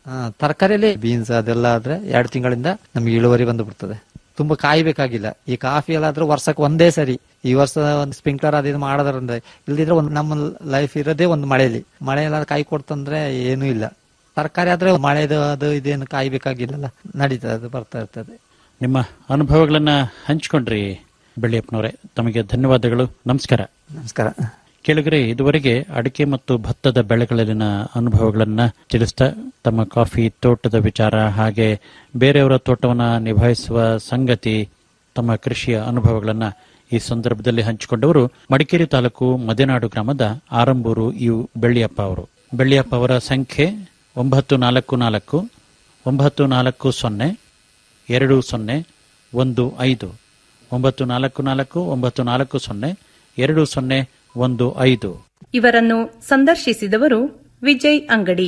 ತರಕಾರಿಯಲ್ಲಿ ಬೀನ್ಸ್ ಅದೆಲ್ಲ ಆದ್ರೆ ಎರಡು ತಿಂಗಳಿಂದ ನಮ್ಗೆ ಇಳುವರಿ ಬಂದು ಬಿಡ್ತದೆ ತುಂಬಾ ಕಾಯ್ಬೇಕಾಗಿಲ್ಲ ಈ ಕಾಫಿ ಎಲ್ಲ ಆದ್ರೆ ವರ್ಷಕ್ಕೆ ಒಂದೇ ಸರಿ ಈ ವರ್ಷ ಒಂದು ಸ್ಪ್ರಿಂಕ್ಲರ್ ಅದಿದು ಮಾಡೋದ್ರಿಂದ ಇಲ್ದಿದ್ರೆ ಒಂದು ನಮ್ಮ ಲೈಫ್ ಇರೋದೇ ಒಂದು ಮಳೆಯಲ್ಲಿ ಮಳೆ ಎಲ್ಲ ಕಾಯಿ ಕೊಡ್ತಂದ್ರೆ ಏನೂ ಇಲ್ಲ ತರಕಾರಿ ಆದ್ರೆ ಮಳೆದು ಅದು ಇದೇನು ಕಾಯ್ಬೇಕಾಗಿಲ್ಲಲ್ಲ ನಡೀತದೆ ಅದು ಬರ್ತಾ ಇರ್ತದೆ ನಿಮ್ಮ ಅನುಭವಗಳನ್ನ ಹಂಚಿಕೊಂಡ್ರಿ ಬೆಳ್ಳಿಯಪ್ಪನವರೇ ತಮಗೆ ಧನ್ಯವಾದಗಳು ನಮಸ್ಕಾರ ನಮಸ್ಕಾರ ಕೇಳಿದ್ರೆ ಇದುವರೆಗೆ ಅಡಿಕೆ ಮತ್ತು ಭತ್ತದ ಬೆಳೆಗಳಲ್ಲಿನ ಅನುಭವಗಳನ್ನ ತಿಳಿಸ್ತಾ ತಮ್ಮ ಕಾಫಿ ತೋಟದ ವಿಚಾರ ಹಾಗೆ ಬೇರೆಯವರ ತೋಟವನ್ನ ನಿಭಾಯಿಸುವ ಸಂಗತಿ ತಮ್ಮ ಕೃಷಿಯ ಅನುಭವಗಳನ್ನ ಈ ಸಂದರ್ಭದಲ್ಲಿ ಹಂಚಿಕೊಂಡವರು ಮಡಿಕೇರಿ ತಾಲೂಕು ಮದೆನಾಡು ಗ್ರಾಮದ ಆರಂಬೂರು ಯು ಬೆಳ್ಳಿಯಪ್ಪ ಅವರು ಬೆಳ್ಳಿಯಪ್ಪ ಅವರ ಸಂಖ್ಯೆ ಒಂಬತ್ತು ನಾಲ್ಕು ನಾಲ್ಕು ಒಂಬತ್ತು ನಾಲ್ಕು ಸೊನ್ನೆ ಎರಡು ಸೊನ್ನೆ ಒಂದು ಐದು ಒಂಬತ್ತು ನಾಲ್ಕು ನಾಲ್ಕು ಒಂಬತ್ತು ನಾಲ್ಕು ಸೊನ್ನೆ ಎರಡು ಸೊನ್ನೆ ಒಂದು ಐದು ಇವರನ್ನು ಸಂದರ್ಶಿಸಿದವರು ವಿಜಯ್ ಅಂಗಡಿ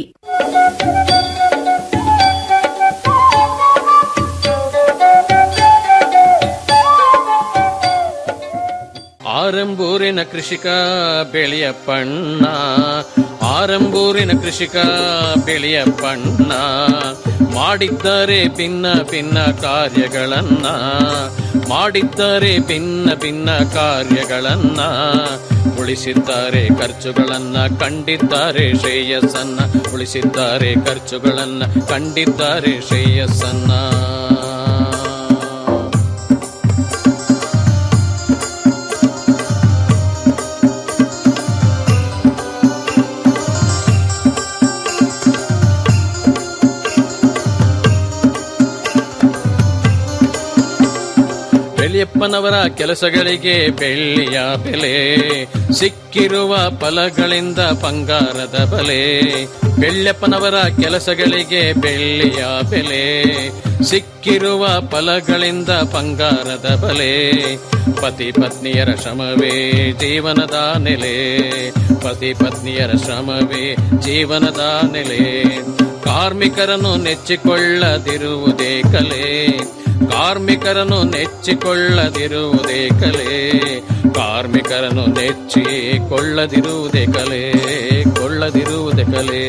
ಆರಂಬೂರಿನ ಕೃಷಿಕ ಬೆಳೆಯಪ್ಪಣ್ಣ ಆರಂಬೂರಿನ ಕೃಷಿಕ ಬೆಳೆಯಪ್ಪಣ್ಣ ಮಾಡಿದ್ದಾರೆ ಭಿನ್ನ ಭಿನ್ನ ಕಾರ್ಯಗಳನ್ನ ಮಾಡಿದ್ದಾರೆ ಭಿನ್ನ ಭಿನ್ನ ಕಾರ್ಯಗಳನ್ನ ಉಳಿಸಿದ್ದಾರೆ ಖರ್ಚುಗಳನ್ನ ಕಂಡಿದ್ದಾರೆ ಶ್ರೇಯಸ್ಸನ್ನ ಉಳಿಸಿದ್ದಾರೆ ಖರ್ಚುಗಳನ್ನ ಕಂಡಿದ್ದಾರೆ ಶ್ರೇಯಸ್ಸನ್ನ ಬೆಳ್ಳಿಯಪ್ಪನವರ ಕೆಲಸಗಳಿಗೆ ಬೆಳ್ಳಿಯ ಬೆಲೆ ಸಿಕ್ಕಿರುವ ಫಲಗಳಿಂದ ಬಂಗಾರದ ಬಲೆ ಬೆಳ್ಳೆಪ್ಪನವರ ಕೆಲಸಗಳಿಗೆ ಬೆಳ್ಳಿಯ ಬೆಲೆ ಸಿಕ್ಕಿರುವ ಫಲಗಳಿಂದ ಬಂಗಾರದ ಬಲೆ ಪತಿ ಪತ್ನಿಯರ ಶ್ರಮವೇ ಜೀವನದ ನೆಲೆ ಪತಿ ಪತ್ನಿಯರ ಶ್ರಮವೇ ಜೀವನದ ನೆಲೆ ಕಾರ್ಮಿಕರನ್ನು ನೆಚ್ಚಿಕೊಳ್ಳದಿರುವುದೇ ಕಲೆ ಕಾರ್ಮಿಕರನ್ನು ನೆಚ್ಚಿಕೊಳ್ಳದಿರುವುದೇ ಕಲೆ ಕಾರ್ಮಿಕರನ್ನು ನೆಚ್ಚಿಕೊಳ್ಳದಿರುವುದೇ ಕಲೆ ಕೊಳ್ಳದಿರುವುದೇ ಕಲೆ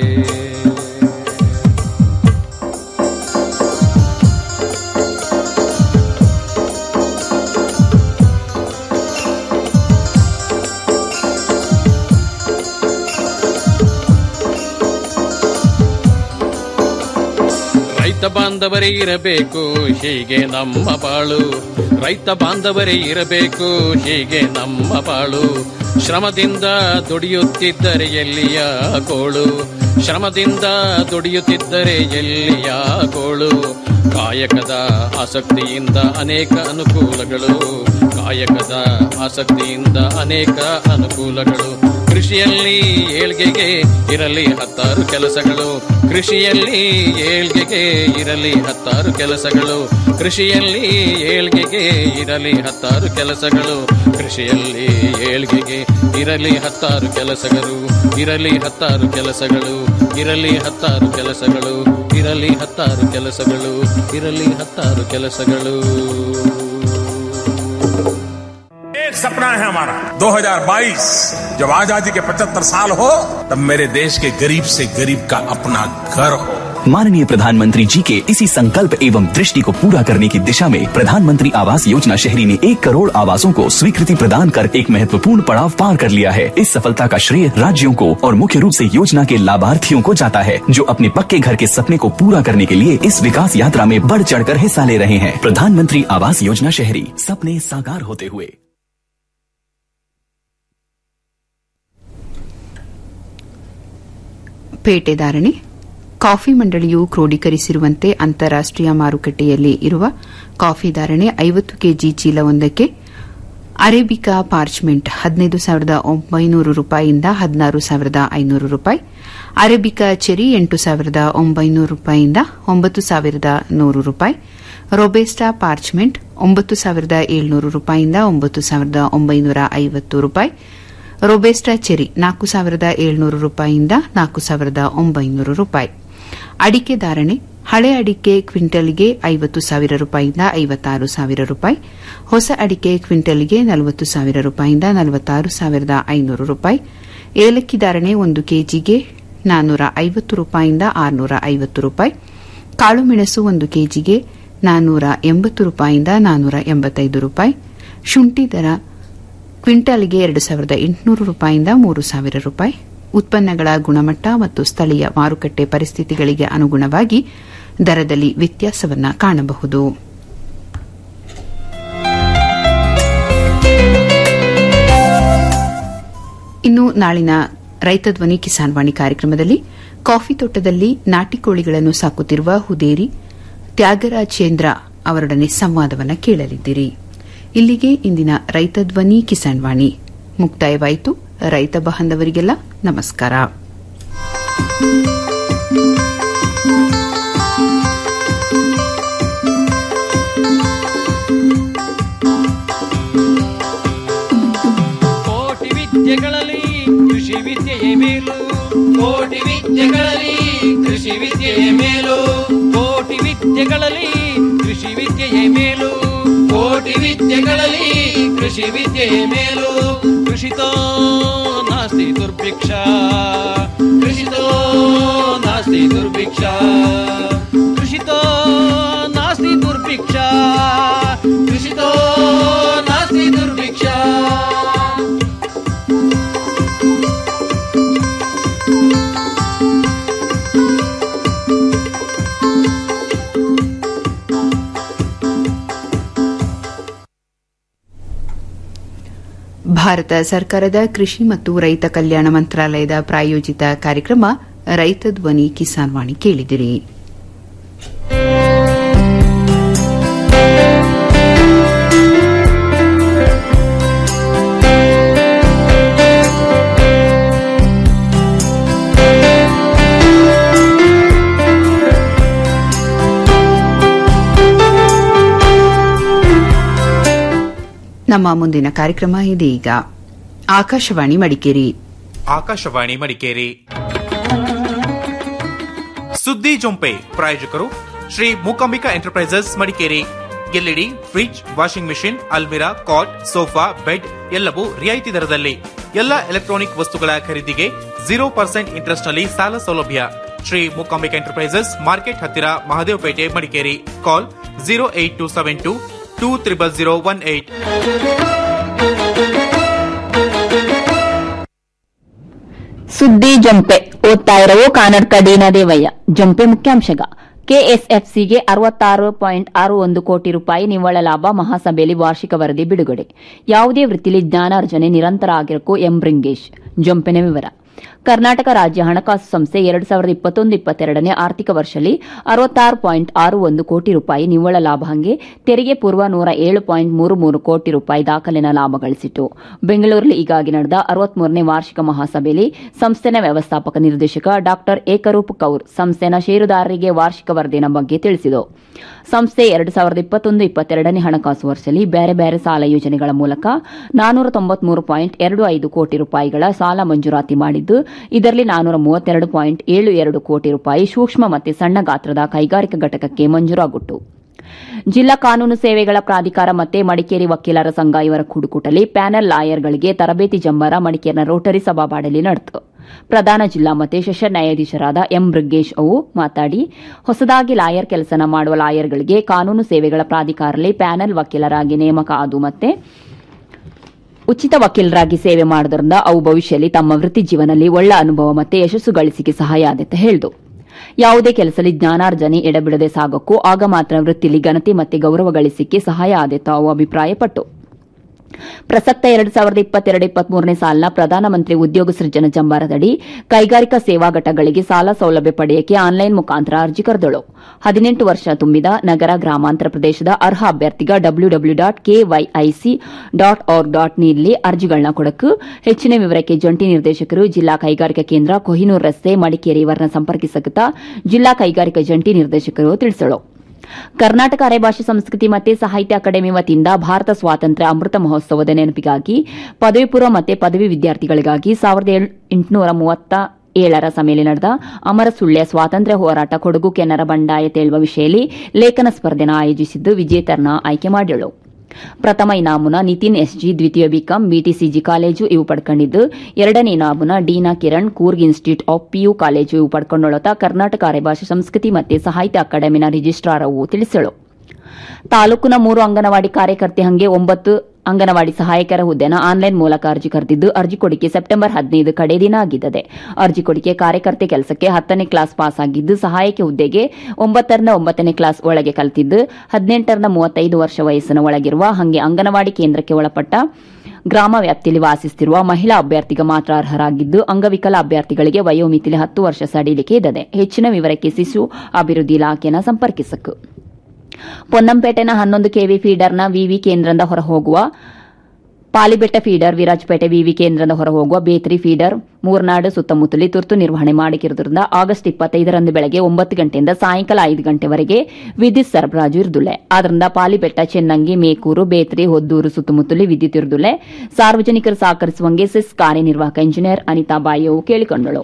ರೈತ ಬಾಂಧವರೇ ಇರಬೇಕು ಹೀಗೆ ನಮ್ಮ ಬಾಳು ರೈತ ಬಾಂಧವರೇ ಇರಬೇಕು ಹೀಗೆ ನಮ್ಮ ಬಾಳು ಶ್ರಮದಿಂದ ದುಡಿಯುತ್ತಿದ್ದರೆ ಎಲ್ಲಿಯ ಗೋಳು ಶ್ರಮದಿಂದ ದುಡಿಯುತ್ತಿದ್ದರೆ ಎಲ್ಲಿಯ ಗೋಳು ಕಾಯಕದ ಆಸಕ್ತಿಯಿಂದ ಅನೇಕ ಅನುಕೂಲಗಳು ಕಾಯಕದ ಆಸಕ್ತಿಯಿಂದ ಅನೇಕ ಅನುಕೂಲಗಳು ಕೃಷಿಯಲ್ಲಿ ಏಳ್ಗೆಗೆ ಇರಲಿ ಹತ್ತಾರು ಕೆಲಸಗಳು ಕೃಷಿಯಲ್ಲಿ ಏಳ್ಗೆಗೆ ಇರಲಿ ಹತ್ತಾರು ಕೆಲಸಗಳು ಕೃಷಿಯಲ್ಲಿ ಏಳ್ಗೆಗೆ ಇರಲಿ ಹತ್ತಾರು ಕೆಲಸಗಳು ಕೃಷಿಯಲ್ಲಿ ಏಳ್ಗೆಗೆ ಇರಲಿ ಹತ್ತಾರು ಕೆಲಸಗಳು ಇರಲಿ ಹತ್ತಾರು ಕೆಲಸಗಳು ಇರಲಿ ಹತ್ತಾರು ಕೆಲಸಗಳು ಇರಲಿ ಹತ್ತಾರು ಕೆಲಸಗಳು ಇರಲಿ ಹತ್ತಾರು ಕೆಲಸಗಳು एक सपना है हमारा 2022 जब आजादी के 75 साल हो तब मेरे देश के गरीब से गरीब का अपना घर हो माननीय प्रधानमंत्री जी के इसी संकल्प एवं दृष्टि को पूरा करने की दिशा में प्रधानमंत्री आवास योजना शहरी ने एक करोड़ आवासों को स्वीकृति प्रदान कर एक महत्वपूर्ण पड़ाव पार कर लिया है इस सफलता का श्रेय राज्यों को और मुख्य रूप से योजना के लाभार्थियों को जाता है जो अपने पक्के घर के सपने को पूरा करने के लिए इस विकास यात्रा में बढ़ चढ़कर हिस्सा ले रहे हैं प्रधानमंत्री आवास योजना शहरी सपने साकार होते हुए ಪೇಟೆ ಧಾರಣೆ ಕಾಫಿ ಮಂಡಳಿಯು ಕ್ರೋಢೀಕರಿಸಿರುವಂತೆ ಅಂತಾರಾಷ್ಟೀಯ ಮಾರುಕಟ್ಟೆಯಲ್ಲಿ ಇರುವ ಕಾಫಿ ಧಾರಣೆ ಐವತ್ತು ಕೆಜಿ ಚೀಲವೊಂದಕ್ಕೆ ಅರೇಬಿಕಾ ಪಾರ್ಚ್ಮೆಂಟ್ ಹದಿನೈದು ಸಾವಿರದ ಒಂಬೈನೂರು ರೂಪಾಯಿಯಿಂದ ಹದಿನಾರು ಸಾವಿರದ ಐನೂರು ರೂಪಾಯಿ ಅರೇಬಿಕಾ ಚೆರಿ ಎಂಟು ಸಾವಿರದ ಒಂಬೈನೂರು ರೂಪಾಯಿಯಿಂದ ಒಂಬತ್ತು ಸಾವಿರದ ನೂರು ರೂಪಾಯಿ ರೊಬೆಸ್ಟಾ ಪಾರ್ಚ್ಮೆಂಟ್ ಒಂಬತ್ತು ಸಾವಿರದ ಏಳ್ನೂರು ರೂಪಾಯಿಯಿಂದ ಒಂಬತ್ತು ಸಾವಿರದ ಒಂಬೈನೂರ ಐವತ್ತು ರೂಪಾಯಿ ರೊಬೆಸ್ಟಾ ಚೆರಿ ನಾಲ್ಕು ಸಾವಿರದ ಏಳ್ನೂರು ರೂಪಾಯಿಯಿಂದ ನಾಲ್ಕು ಸಾವಿರದ ಒಂಬೈನೂರು ರೂಪಾಯಿ ಅಡಿಕೆ ಧಾರಣೆ ಹಳೆ ಅಡಿಕೆ ಕ್ವಿಂಟಲ್ಗೆ ಐವತ್ತು ಸಾವಿರ ರೂಪಾಯಿಯಿಂದ ಐವತ್ತಾರು ಸಾವಿರ ರೂಪಾಯಿ ಹೊಸ ಅಡಿಕೆ ಕ್ವಿಂಟಲ್ಗೆ ನಲವತ್ತು ಸಾವಿರ ರೂಪಾಯಿಯಿಂದ ನಲವತ್ತಾರು ಸಾವಿರದ ಐನೂರು ರೂಪಾಯಿ ಏಲಕ್ಕಿ ಧಾರಣೆ ಒಂದು ಕೆಜಿಗೆ ನಾನ್ನೂರ ಐವತ್ತು ರೂಪಾಯಿಂದ ಆರುನೂರ ಐವತ್ತು ರೂಪಾಯಿ ಕಾಳುಮೆಣಸು ಒಂದು ಕೆಜಿಗೆ ನಾನ್ನೂರ ಎಂಬತ್ತು ರೂಪಾಯಿಂದ ನಾನ್ನೂರ ಎಂಬತ್ತೈದು ರೂಪಾಯಿ ಶುಂಠಿ ದರ ಕ್ವಿಂಟಾಲ್ಗೆ ಎರಡು ಸಾವಿರದ ಎಂಟುನೂರು ರೂಪಾಯಿಂದ ಮೂರು ಸಾವಿರ ರೂಪಾಯಿ ಉತ್ಪನ್ನಗಳ ಗುಣಮಟ್ಟ ಮತ್ತು ಸ್ಥಳೀಯ ಮಾರುಕಟ್ಟೆ ಪರಿಸ್ಥಿತಿಗಳಿಗೆ ಅನುಗುಣವಾಗಿ ದರದಲ್ಲಿ ವ್ಯತ್ಯಾಸವನ್ನು ಕಾಣಬಹುದು ಇನ್ನು ನಾಳಿನ ರೈತ ಧ್ವನಿ ಕಿಸಾನ್ ವಾಣಿ ಕಾರ್ಯಕ್ರಮದಲ್ಲಿ ಕಾಫಿ ತೋಟದಲ್ಲಿ ನಾಟಿ ಕೋಳಿಗಳನ್ನು ಸಾಕುತ್ತಿರುವ ಹುದೇರಿ ತ್ಯಾಗರಾಜೇಂದ್ರ ಅವರೊಡನೆ ಸಂವಾದವನ್ನು ಕೇಳಲಿದ್ದೀರಿ ಇಲ್ಲಿಗೆ ಇಂದಿನ ರೈತ ಧ್ವನಿ ಕಿಸಾನ್ ವಾಣಿ ಮುಕ್ತಾಯವಾಯಿತು ರೈತ ಬಾಂಧವರಿಗೆಲ್ಲ ನಮಸ್ಕಾರ ಕೋಟಿ ವಿದ್ಯೆಗಳಲ್ಲಿ ಕೃಷಿ ವಿದ್ಯೆಯೇ ಮೇಲು ಕೋಟಿ ವಿದ್ಯೆಗಳಲ್ಲಿ ಕೃಷಿ ವಿದ್ಯೆಯೇ ಮೇಲು ಕೋಟಿ ವಿದ್ಯೆಗಳಲ್ಲಿ ಕೃಷಿ ವಿದ್ಯೆಯೇ ಮೇಲು ಕೋಟಿ ವಿದ್ಯೆಗಳಲ್ಲಿ ಕೃಷಿ ವಿದ್ಯೆಯೇ ಮೇಲು ಕೃಷಿತೋ ನಾಸ್ತಿ ದುರ್ಭಿಕ್ಷ ಕೃಷಿತೋ ನಾಸ್ತಿ ದುರ್ಭಿಕ್ಷ ಕೃಷಿತೋ ನಾಸ್ತಿ ದುರ್ಭಿಕ್ಷ ಕೃಷಿತೋ ನಾಸ್ತಿ ದುರ್ಭಿಕ್ಷ ಭಾರತ ಸರ್ಕಾರದ ಕೃಷಿ ಮತ್ತು ರೈತ ಕಲ್ಯಾಣ ಮಂತ್ರಾಲಯದ ಪ್ರಾಯೋಜಿತ ಕಾರ್ಯಕ್ರಮ ರೈತ ಧ್ವನಿ ಕಿಸಾನ್ ವಾಣಿ ಕೇಳಿದಿರಿ ನಮ್ಮ ಮುಂದಿನ ಕಾರ್ಯಕ್ರಮ ಇದೀಗ ಆಕಾಶವಾಣಿ ಮಡಿಕೇರಿ ಆಕಾಶವಾಣಿ ಮಡಿಕೇರಿ ಸುದ್ದಿ ಜೊಂಪೆ ಪ್ರಾಯೋಜಕರು Shri Mookambika enterprises Madikeri LED fridge washing machine ಅಲ್ಮಿರಾ ಕಾಟ್ ಸೋಫಾ ಬೆಡ್ ಎಲ್ಲವೂ ರಿಯಾಯಿತಿ ದರದಲ್ಲಿ ಎಲ್ಲ ಎಲೆಕ್ಟ್ರಾನಿಕ್ ವಸ್ತುಗಳ ಖರೀದಿಗೆ ಜೀರೋ ಪರ್ಸೆಂಟ್ ಇಂಟ್ರೆಸ್ಟ್ ನಲ್ಲಿ ಸಾಲ ಸೌಲಭ್ಯ ಶ್ರೀ ಮೂಕಾಂಬಿಕಾ ಎಂಟರ್ಪ್ರೈಸಸ್ ಮಾರ್ಕೆಟ್ ಹತ್ತಿರ Mahadevapete Madikeri call zero eight two seven two two triple zero one eight ಸುದ್ದಿ ಜಂಪೆ ಓದ್ತಾ ಇರವು ಕಾನಡ್ಕ ಡೀನಾ ದೇವಯ್ಯ ಜಂಪೆ ಮುಖ್ಯಾಂಶಗ ಕೆಎಸ್ಎಫ್ಸಿಗೆ ಅರವತ್ತಾರು ಪಾಯಿಂಟ್ ಆರು ಒಂದು ಕೋಟಿ ರೂಪಾಯಿ ನಿವ್ವಳ ಲಾಭ ಮಹಾಸಭೆಯಲ್ಲಿ ವಾರ್ಷಿಕ ವರದಿ ಬಿಡುಗಡೆ ಯಾವುದೇ ವೃತ್ತಿಲಿ ಜ್ಞಾನಾರ್ಜನೆ ನಿರಂತರ ಆಗಿರಕು ಎಂ ಬೃಂಗೇಶ್ ಜಂಪಿನ ವಿವರ ಕರ್ನಾಟಕ ರಾಜ್ಯ ಹಣಕಾಸು ಸಂಸ್ಥೆ ಎರಡು ಸಾವಿರದ ಇಪ್ಪತ್ತೊಂದು ಇಪ್ಪತ್ತೆರಡನೇ ಆರ್ಥಿಕ ವರ್ಷದಲ್ಲಿ ಅರವತ್ತಾರು ಪಾಯಿಂಟ್ ಆರು ಒಂದು ಕೋಟಿ ರೂಪಾಯಿ ನಿವ್ವಳ ಲಾಭ ಹಂಗೆ ತೆರಿಗೆ ಪೂರ್ವ ನೂರ ಏಳು ಪಾಯಿಂಟ್ ಮೂರು ಮೂರು ಕೋಟಿ ರೂಪಾಯಿ ದಾಖಲಿನ ಲಾಭ ಗಳಿಸಿತು ಬೆಂಗಳೂರಲ್ಲಿ ಈಗಾಗಿ ನಡೆದ ಅರವತ್ಮೂರನೇ ವಾರ್ಷಿಕ ಮಹಾಸಭೆಯಲ್ಲಿ ಸಂಸ್ಥೆನ ವ್ಯವಸ್ಥಾಪಕ ನಿರ್ದೇಶಕ ಡಾ ಏಕರೂಪ್ ಕೌರ್ ಸಂಸ್ಥೆನ ಷೇರುದಾರರಿಗೆ ವಾರ್ಷಿಕ ವರದಿನ ಬಗ್ಗೆ ತಿಳಿಸಿದರು ಸಂಸ್ಥೆ ಎರಡು ಸಾವಿರದ ಇಪ್ಪತ್ತೊಂದು ಇಪ್ಪತ್ತೆರಡನೇ ಹಣಕಾಸು ವರ್ಷದಲ್ಲಿ ಬೇರೆ ಬೇರೆ ಸಾಲ ಯೋಜನೆಗಳ ಮೂಲಕ ನಾನೂರ ತೊಂಬತ್ಮೂರು ಪಾಯಿಂಟ್ ಎರಡು ಐದು ಕೋಟಿ ರೂಪಾಯಿಗಳ ಸಾಲ ಮಂಜೂರಾತಿ ಮಾಡಿದ್ದು ಇದರಲ್ಲಿ ನಾನೂರ ಮೂವತ್ತೆರಡು ಪಾಯಿಂಟ್ ಏಳು ಎರಡು ಕೋಟಿ ರೂಪಾಯಿ ಸೂಕ್ಷ್ಮ ಮತ್ತು ಸಣ್ಣ ಗಾತ್ರದ ಕೈಗಾರಿಕಾ ಘಟಕಕ್ಕೆ ಮಂಜೂರಾಗುಟ್ಟು ಜಿಲ್ಲಾ ಕಾನೂನು ಸೇವೆಗಳ ಪ್ರಾಧಿಕಾರ ಮತ್ತೆ ಮಡಿಕೇರಿ ವಕೀಲರ ಸಂಘ ಇವರ ಕೂಡುಕೂಟಲಿ ಪ್ಯಾನೆಲ್ ಲಾಯರ್ಗಳಿಗೆ ತರಬೇತಿ ಜಂಬಾರ ಮಡಿಕೇರಿನ ರೋಟರಿ ಸಭಾಬಾಡಲಿ ನಡೆಯಿತು ಪ್ರಧಾನ ಜಿಲ್ಲಾ ಮತ್ತು ಸೆಷನ್ ನ್ಯಾಯಾಧೀಶರಾದ ಎಂ ಬೃಗೇಶ್ ಅವು ಮಾತಾಡಿ ಹೊಸದಾಗಿ ಲಾಯರ್ ಕೆಲಸನ ಮಾಡುವ ಲಾಯರ್ಗಳಿಗೆ ಕಾನೂನು ಸೇವೆಗಳ ಪ್ರಾಧಿಕಾರದಲ್ಲಿ ಪ್ಯಾನೆಲ್ ವಕೀಲರಾಗಿ ನೇಮಕ ಆದು ಮತ್ತೆ ಉಚಿತ ವಕೀಲರಾಗಿ ಸೇವೆ ಮಾಡೋದ್ರಿಂದ ಅವು ಭವಿಷ್ಯದಲ್ಲಿ ತಮ್ಮ ವೃತ್ತಿ ಜೀವನದಲ್ಲಿ ಒಳ್ಳೆ ಅನುಭವ ಮತ್ತೆ ಯಶಸ್ಸು ಗಳಿಸಿಕೆ ಸಹಾಯ ಆದತ್ತೆ ಹೇಳಿದು ಯಾವುದೇ ಕೆಲಸದಲ್ಲಿ ಜ್ಞಾನಾರ್ಜನೆ ಎಡಬಿಡದೆ ಸಾಗಕ್ಕೂ ಆಗ ಮಾತ್ರ ವೃತ್ತಿಲಿ ಘನತೆ ಮತ್ತೆ ಗೌರವ ಗಳಿಸಿಕೆ ಸಹಾಯ ಆದೆತ್ತು ಅವು ಅಭಿಪ್ರಾಯಪಟ್ಟು ಪ್ರಸಕ್ತ ಎರಡು ಸಾವಿರದ ಇಪ್ಪತ್ತೆರಡು ಇಪ್ಪತ್ಮೂರನೇ ಸಾಲಿನ ಪ್ರಧಾನಮಂತ್ರಿ ಉದ್ಯೋಗ ಸೃಜನ ಜಂಬಾರದಡಿ ಕೈಗಾರಿಕಾ ಸೇವಾ ಘಟಕಗಳಿಗೆ ಸಾಲ ಸೌಲಭ್ಯ ಪಡೆಯಕ್ಕೆ ಆನ್ಲೈನ್ ಮುಖಾಂತರ ಅರ್ಜಿ ಕರೆದಳು ಹದಿನೆಂಟು ವರ್ಷ ತುಂಬಿದ ನಗರ ಗ್ರಾಮಾಂತರ ಪ್ರದೇಶದ ಅರ್ಹ ಅಭ್ಯರ್ಥಿಗ W W dot KVIC dot org dot ನೀಲ್ಲಿ ಅರ್ಜಿಗಳನ್ನ ಕೊಡಕು ಹೆಚ್ಚಿನ ವಿವರಕ್ಕೆ ಜಂಟಿ ನಿರ್ದೇಶಕರು ಜಿಲ್ಲಾ ಕೈಗಾರಿಕಾ ಕೇಂದ್ರ ಕೊಹಿನೂರ್ ರಸ್ತೆ ಮಡಿಕೇರಿ ಇವರನ್ನ ಸಂಪರ್ಕಿಸಕುತ್ತಾ ಜಿಲ್ಲಾ ಕೈಗಾರಿಕಾ ಜಂಟಿ ನಿರ್ದೇಶಕರು ತಿಳಿಸಳು ಕರ್ನಾಟಕ ಅರೆಭಾಷೆ ಸಂಸ್ಕೃತಿ ಮತ್ತು ಸಾಹಿತ್ಯ ಅಕಾಡೆಮಿ ವತಿಯಿಂದ ಭಾರತ ಸ್ವಾತಂತ್ರ್ಯ ಅಮೃತ ಮಹೋತ್ಸವದ ನೆನಪಿಗಾಗಿ ಪದವಿ ಪೂರ್ವ ಮತ್ತು ಪದವಿ ವಿದ್ಯಾರ್ಥಿಗಳಿಗಾಗಿ ಸಾವಿರದ ಎಂಟುನೂರ ಮೂವತ್ತ ಏಳರ ಸಮೇಲೆ ನಡೆದ ಅಮರ ಸುಳ್ಯ ಸ್ವಾತಂತ್ರ್ಯ ಹೋರಾಟ ಕೊಡಗು ಕೆನರ ಬಂಡಾಯ ತೇಳುವ ವಿಷಯದಲ್ಲಿ ಲೇಖನ ಸ್ಪರ್ಧೆನ ಆಯೋಜಿಸಿದ್ದು ವಿಜೇತರನ್ನ ಆಯ್ಕೆ ಮಾಡಿಳು ಪ್ರಥಮ ಇನಾಮುನ ನಿತಿನ್ ಎಸ್ಜಿ ದ್ವಿತೀಯ ಬಿಕಾಂ ಬಿಟಿಸಿಜಿ ಕಾಲೇಜು ಇವು ಪಡ್ಕೊಂಡಿದ್ದು ಎರಡನೇ ಇನಾಮುನ Deena Kiran Coorg institute of PU college ಇವು ಪಡ್ಕೊಂಡೊಳತ ಕರ್ನಾಟಕ ಅರೆಭಾಷೆ ಸಂಸ್ಕೃತಿ ಮತ್ತು ಸಾಹಿತ್ಯ ಅಕಾಡೆಮಿನ ರಿಜಿಸ್ಟ್ರಾರ್ ಅವು ತಿಳಿಸಳು ತಾಲೂಕಿನ ಮೂರು ಅಂಗನವಾಡಿ ಕಾರ್ಯಕರ್ತೆ ಹಂಗೆ ಒಂಬತ್ತು ಅಂಗನವಾಡಿ ಸಹಾಯಕರ ಹುದ್ದೆನ ಆನ್ಲೈನ್ ಮೂಲಕ ಅರ್ಜಿ ಕರೆದಿದ್ದು ಅರ್ಜಿ ಕೊಡಿಕೆ ಸೆಪ್ಟೆಂಬರ್ ಹದಿನೈದು ಕಡೆ ದಿನ ಆಗಿದ್ದದೆ ಅರ್ಜಿ ಕೊಡಿಕೆ ಕಾರ್ಯಕರ್ತೆ ಕೆಲಸಕ್ಕೆ ಹತ್ತನೇ ಕ್ಲಾಸ್ ಪಾಸ್ ಆಗಿದ್ದು ಸಹಾಯಕಿ ಹುದ್ದೆಗೆ ಒಂಬತ್ತರಿಂದ ಒಂಬತ್ತನೇ ಕ್ಲಾಸ್ ಒಳಗೆ ಕಲಿತಿದ್ದು ಹದಿನೆಂಟರಿಂದ ಮೂವತ್ತೈದು ವರ್ಷ ವಯಸ್ಸಿನ ಒಳಗಿರುವ ಹಂಗೆ ಅಂಗನವಾಡಿ ಕೇಂದ್ರಕ್ಕೆ ಒಳಪಟ್ಟ ಗ್ರಾಮ ವ್ಯಾಪ್ತಿಯಲ್ಲಿ ವಾಸಿಸುತ್ತಿರುವ ಮಹಿಳಾ ಅಭ್ಯರ್ಥಿಗೆ ಮಾತ್ರ ಅರ್ಹರಾಗಿದ್ದು ಅಂಗವಿಕಲ ಅಭ್ಯರ್ಥಿಗಳಿಗೆ ವಯೋಮಿತಿಲಿ ಹತ್ತು ವರ್ಷ ಸಡಿಲಿಕೆ ಇದ್ದದೆ ಹೆಚ್ಚಿನ ವಿವರಕ್ಕೆ ಶಿಶು ಅಭಿವೃದ್ಧಿ ಇಲಾಖೆನ ಸಂಪರ್ಕಿಸಕು ಪೊನ್ನಂಪೇಟೆನ ಹನ್ನೊಂದು ಕೆವಿ ಫೀಡರ್ನ ವಿವಿ ಕೇಂದ್ರದಿಂದ ಹೊರಹೋಗುವ ಪಾಲಿಬೆಟ್ಟ ಫೀಡರ್ ವಿರಾಜಪೇಟೆ ವಿವಿ ಕೇಂದ್ರದಿಂದ ಹೊರಹೋಗುವ ಬೇತ್ರಿ ಫೀಡರ್ ಮೂರ್ನಾಡು ಸುತ್ತಮುತ್ತಲಿ ತುರ್ತು ನಿರ್ವಹಣೆ ಮಾಡಿರುವುದರಿಂದ ಆಗಸ್ಟ್ ಇಪ್ಪತ್ತೈದರಂದು ಬೆಳಗ್ಗೆ ಒಂಬತ್ತು ಗಂಟೆಯಿಂದ ಸಾಯಂಕಾಲ ಐದು ಗಂಟೆವರೆಗೆ ವಿದ್ಯುತ್ ಸರಬರಾಜು ಇರುದಿಲ್ಲ ಆದ್ದರಿಂದ ಪಾಲಿಬೆಟ್ಟ ಚೆನ್ನಂಗಿ ಮೇಕೂರು ಬೇತ್ರಿ ಹೊದ್ದೂರು ಸುತ್ತಮುತ್ತಲಿ ವಿದ್ಯುತ್ ಇರುದಿಲ್ಲ ಸಾರ್ವಜನಿಕರು ಸಹಕರಿಸುವಂಗೆ ಸಿಸ್ ಕಾರ್ಯನಿರ್ವಾಹಕ ಇಂಜಿನಿಯರ್ ಅನಿತಾ ಬಾಯಿಯವು ಕೇಳಿಕೊಂಡಳು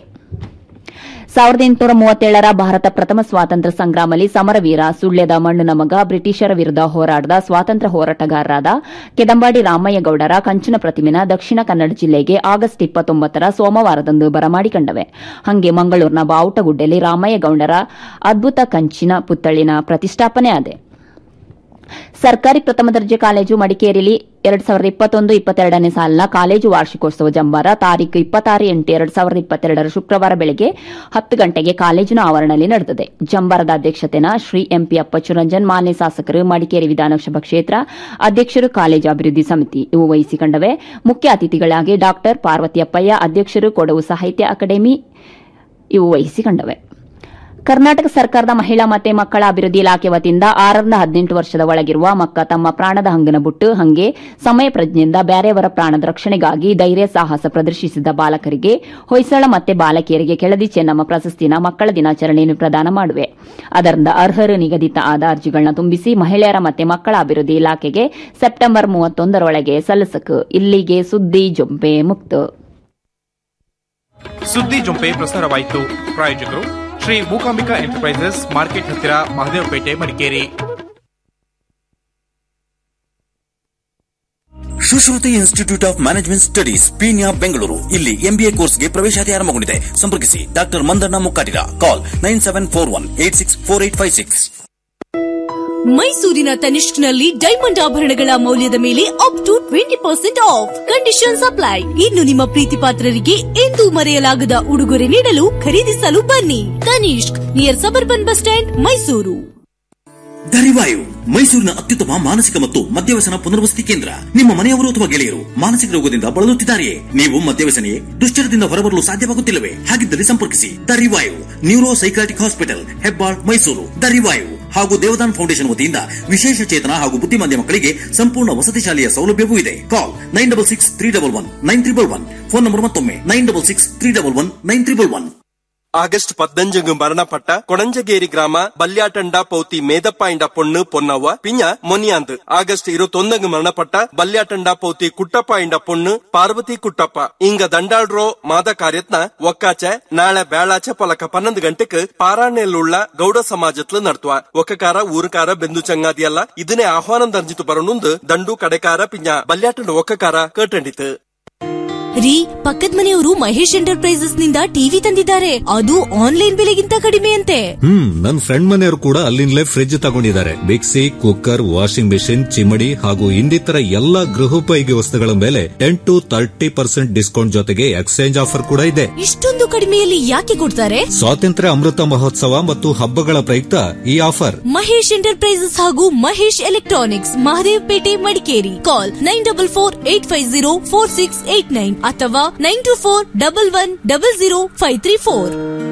ಸಾವಿರದ ಎಂಟುನೂರ ಮೂವತ್ತೇಳರ ಭಾರತ ಪ್ರಥಮ ಸ್ವಾತಂತ್ರ್ಯ ಸಂಗ್ರಾಮದಲ್ಲಿ ಸಮರವೀರ ಸುಳ್ಯದ ಮಣ್ಣನ ಮಗ ಬ್ರಿಟಿಷರ ವಿರುದ್ಧ ಹೋರಾಡಿದ ಸ್ವಾತಂತ್ರ್ಯ ಹೋರಾಟಗಾರರಾದ ಕೆದಂಬಾಡಿ ರಾಮಯ್ಯಗೌಡರ ಕಂಚಿನ ಪ್ರತಿಮೆನ ದಕ್ಷಿಣ ಕನ್ನಡ ಜಿಲ್ಲೆಗೆ ಆಗಸ್ಟ್ ಇಪ್ಪತ್ತೊಂಬತ್ತರ ಸೋಮವಾರದಂದು ಬರಮಾಡಿಕೊಂಡವೆ ಹಂಗೆ ಮಂಗಳೂರಿನ ಬಾವುಟಗುಡ್ಡೆಯಲ್ಲಿ ರಾಮಯ್ಯಗೌಡರ ಅದ್ಭುತ ಕಂಚಿನ ಪುತ್ಥಳಿನ ಪ್ರತಿಷ್ಠಾಪನೆ ಆದೆ ಸರ್ಕಾರಿ ಪ್ರಥಮ ದರ್ಜೆ ಕಾಲೇಜು ಮಡಿಕೇರಿಯಲ್ಲಿ ಎರಡ್ ಸಾವಿರದ ಇಪ್ಪತ್ತೊಂದು ಇಪ್ಪತ್ತೆರಡನೇ ಸಾಲಿನ ಕಾಲೇಜು ವಾರ್ಷಿಕೋತ್ಸವ ಜಂಬಾರ ತಾರೀಕು ಇಪ್ಪತ್ತಾರು ಎಂಟು ಎರಡ್ ಸಾವಿರದ ಇಪ್ಪತ್ತೆರಡರ ಶುಕ್ರವಾರ ಬೆಳಗ್ಗೆ ಹತ್ತು ಗಂಟೆಗೆ ಕಾಲೇಜಿನ ಆವರಣದಲ್ಲಿ ನಡೆದಿದೆ ಜಂಬಾರದ ಅಧ್ಯಕ್ಷತೆನ ಶ್ರೀ ಎಂಪಿ ಅಪ್ಪಚ್ಚುರಂಜನ್ ಮಾನ್ಯ ಶಾಸಕರು ಮಡಿಕೇರಿ ವಿಧಾನಸಭಾ ಕ್ಷೇತ್ರ ಅಧ್ಯಕ್ಷರು ಕಾಲೇಜು ಅಭಿವೃದ್ಧಿ ಸಮಿತಿ ಇವು ವಹಿಸಿಕೊಂಡವೆ ಮುಖ್ಯ ಅತಿಥಿಗಳಾಗಿ ಡಾ ಪಾರ್ವತಿ ಅಪ್ಪಯ್ಯ ಅಧ್ಯಕ್ಷರು ಕೊಡವು ಸಾಹಿತ್ಯ ಅಕಾಡೆಮಿ ಇವು ವಹಿಸಿಕೊಂಡವೆ ಕರ್ನಾಟಕ ಸರ್ಕಾರದ ಮಹಿಳಾ ಮತ್ತು ಮಕ್ಕಳ ಅಭಿವೃದ್ಧಿ ಇಲಾಖೆ ವತಿಯಿಂದ ಆರರಿಂದ ಹದಿನೆಂಟು ವರ್ಷದ ಒಳಗಿರುವ ಮಕ್ಕ ತಮ್ಮ ಪ್ರಾಣದ ಹಂಗನ ಬುಟ್ಟು ಹಂಗೆ ಸಮಯ ಪ್ರಜ್ಞೆಯಿಂದ ಬೇರೆಯವರ ಪ್ರಾಣದ ರಕ್ಷಣೆಗಾಗಿ ಧೈರ್ಯ ಸಾಹಸ ಪ್ರದರ್ಶಿಸಿದ ಬಾಲಕರಿಗೆ ಹೊಯ್ಸಳ ಮತ್ತು ಬಾಲಕಿಯರಿಗೆ ಕೆಳದಿ ಚೆನ್ನಮ್ಮ ಪ್ರಶಸ್ತಿನ ಮಕ್ಕಳ ದಿನಾಚರಣೆಯನ್ನು ಪ್ರದಾನ ಮಾಡುವೆ ಅದರಿಂದ ಅರ್ಹರು ನಿಗದಿತ ಆದ ಅರ್ಜಿಗಳನ್ನ ತುಂಬಿಸಿ ಮಹಿಳೆಯರ ಮತ್ತು ಮಕ್ಕಳ ಅಭಿವೃದ್ಧಿ ಇಲಾಖೆಗೆ ಸೆಪ್ಟೆಂಬರ್ ಮೂವತ್ತೊಂದರೊಳಗೆ ಸಲ್ಲಿಸಕು ಇಲ್ಲಿಗೆ ಸುದ್ದಿ ಜೊಂಪೆ ಮುಕ್ತ ಸುದ್ದಿ ಜೊಂಪೆ ಪ್ರಸಾರವಾಯಿತು ಪ್ರಾಯೋಜಕರು ಶ್ರೀ ಮೂಕಾಂಬಿಕಾ ಎಂಟರ್ಪ್ರೈಸಸ್ ಮಾರ್ಕೆಟ್ ಹತ್ತಿರ Mahadevapete Madikeri Sushruti institute of management studies Peenya Bengaluru ಇಲ್ಲಿ ಎಂಬಿಎ ಕೋರ್ಸ್ಗೆ ಪ್ರವೇಶಾತಿ ಆರಂಭಗೊಂಡಿದೆ ಸಂಪರ್ಕಿಸಿ doctor Mandanna Mukkatira call nine seven four one eight six four eight five six ಮೈಸೂರಿನ ತನಿಷ್ಕ್ನಲ್ಲಿ ಡೈಮಂಡ್ ಆಭರಣಗಳ ಮೌಲ್ಯದ ಮೇಲೆ up to twenty percent off condition apply ಇನ್ನು ನಿಮ್ಮ ಪ್ರೀತಿ ಪಾತ್ರರಿಗೆ ಎಂದೂ ಮರೆಯಲಾಗದ ಉಡುಗೊರೆ ನೀಡಲು ಖರೀದಿಸಲು ಬನ್ನಿ Tanishq near suburban bus stand Mysuru Dariwayu ಮೈಸೂರಿನ ಅತ್ಯುತ್ತಮ ಮಾನಸಿಕ ಮತ್ತು ಮದ್ಯವ್ಯಸನ ಪುನರ್ವಸತಿ ಕೇಂದ್ರ ನಿಮ್ಮ ಮನೆಯವರು ಅಥವಾ ಗೆಳೆಯರು ಮಾನಸಿಕ ರೋಗದಿಂದ ಬಳಲುತ್ತಿದ್ದಾರೆಯೇ ನೀವು ಮದ್ಯವ್ಯಸನೆಯೇ ದುಶ್ಚರದಿಂದ ಹೊರಬರಲು ಸಾಧ್ಯವಾಗುತ್ತಿಲ್ಲವೇ ಹಾಗಿದ್ದಲ್ಲಿ ಸಂಪರ್ಕಿಸಿ Dariwayu neuro psychiatric hospital Hebbal Mysuru Dariwayu ಹಾಗೂ ದೇವದಾನ್ ಫೌಂಡೇಶನ್ ವತಿಯಿಂದ ವಿಶೇಷ ಚೇತನ ಹಾಗೂ ಬುದ್ಧಿಮಾಂದ್ಯ ಮಕ್ಕಳಿಗೆ ಸಂಪೂರ್ಣ ವಸತಿ ಶಾಲೆಯ ಸೌಲಭ್ಯವೂ ಇದೆ call nine double six three double one nine triple one phone number ಮತ್ತೊಮ್ಮೆ nine double six three double one nine triple one August ಪದ್ನಂಜಂಗ್ ಮರಣಪಟ್ಟ ಕೊಣಂಜಗೇರಿ ಗ್ರಾಮ ಬಲ್ಯಾಟಂಡ ಪೌತಿ ಮೇದಪ್ಪ ಇಂಡ ಪೊಣ್ಣು ಪೊನ್ನವ್ವ ಪಿಂಜ ಮೊನಿಯಾಂದ್ ಆಗಸ್ಟ್ ഇരുപത്തൊന്നങ്ങ് മരണപ്പെട്ട ബല്യാട്ടണ്ട പൗത്തി കുട്ടപ്പ ഇണ്ട പൊണ്ണ് പാർവതി കുട്ടപ്പ ഇങ്ക ദണ്ടാൾറോ മാത കാര്യത്ന ಒಕ್ಕಾಚೆ ನಾಳೆ ಬೇಳಾಚೆ ಪೊಲಕ ಪನ್ನೊಂದು ಗಂಟೆಕ್ ಪಾರಾಣೆಯಲ್ലുള്ള ಗೌಡ ಸಮಾಜತ್ಲು ನಡ್ತುವ ಒಕ್ಕಕಾರ ಊರುಕಾರ ಬೆಂದು ಚಂಗಾದಿಯಲ್ಲ ಇದನ್ನೇ ಆಹ್ವಾನ ದಂಜಿತು ಬರೋಣುಂದು ದಂಡು ಕಡೆಕಾರ ಪಿಂಜ ಬಲ್ಯಾಟಂಡ ಒಕ್ಕಕಾರ ಕೇಟಂಡಿತು ರೀ ಪಕ್ಕದ ಮನೆಯವರು ಮಹೇಶ್ ಎಂಟರ್ಪ್ರೈಸಸ್ ನಿಂದ ಟಿವಿ ತಂದಿದ್ದಾರೆ ಅದು ಆನ್ಲೈನ್ ಬೆಲೆಗಿಂತ ಕಡಿಮೆ ಅಂತೆ ಹ್ಮ್ ನನ್ ಫ್ರೆಂಡ್ ಮನೆಯವರು ಕೂಡ ಅಲ್ಲಿಂದಲೇ ಫ್ರಿಡ್ಜ್ ತಗೊಂಡಿದ್ದಾರೆ mixie cooker washing machine chimney ಹಾಗೂ ಇನ್ನಿತರ ಎಲ್ಲಾ ಗೃಹೋಪಯೋಗಿ ವಸ್ತುಗಳ ಮೇಲೆ ten to thirty percent discount ಜೊತೆಗೆ ಎಕ್ಸ್ಚೇಂಜ್ ಆಫರ್ ಕೂಡ ಇದೆ ಇಷ್ಟೊಂದು ಕಡಿಮೆಯಲ್ಲಿ ಯಾಕೆ ಕೊಡ್ತಾರೆ ಸ್ವಾತಂತ್ರ್ಯ ಅಮೃತ ಮಹೋತ್ಸವ ಮತ್ತು ಹಬ್ಬಗಳ ಪ್ರಯುಕ್ತ ಈ ಆಫರ್ ಮಹೇಶ್ ಎಂಟರ್ಪ್ರೈಸಸ್ ಹಾಗೂ Mahesh electronics Mahadevapete Madikeri call nine double four eight five zero four six eight nine ಅಥವಾ nine two four double one double zero five three four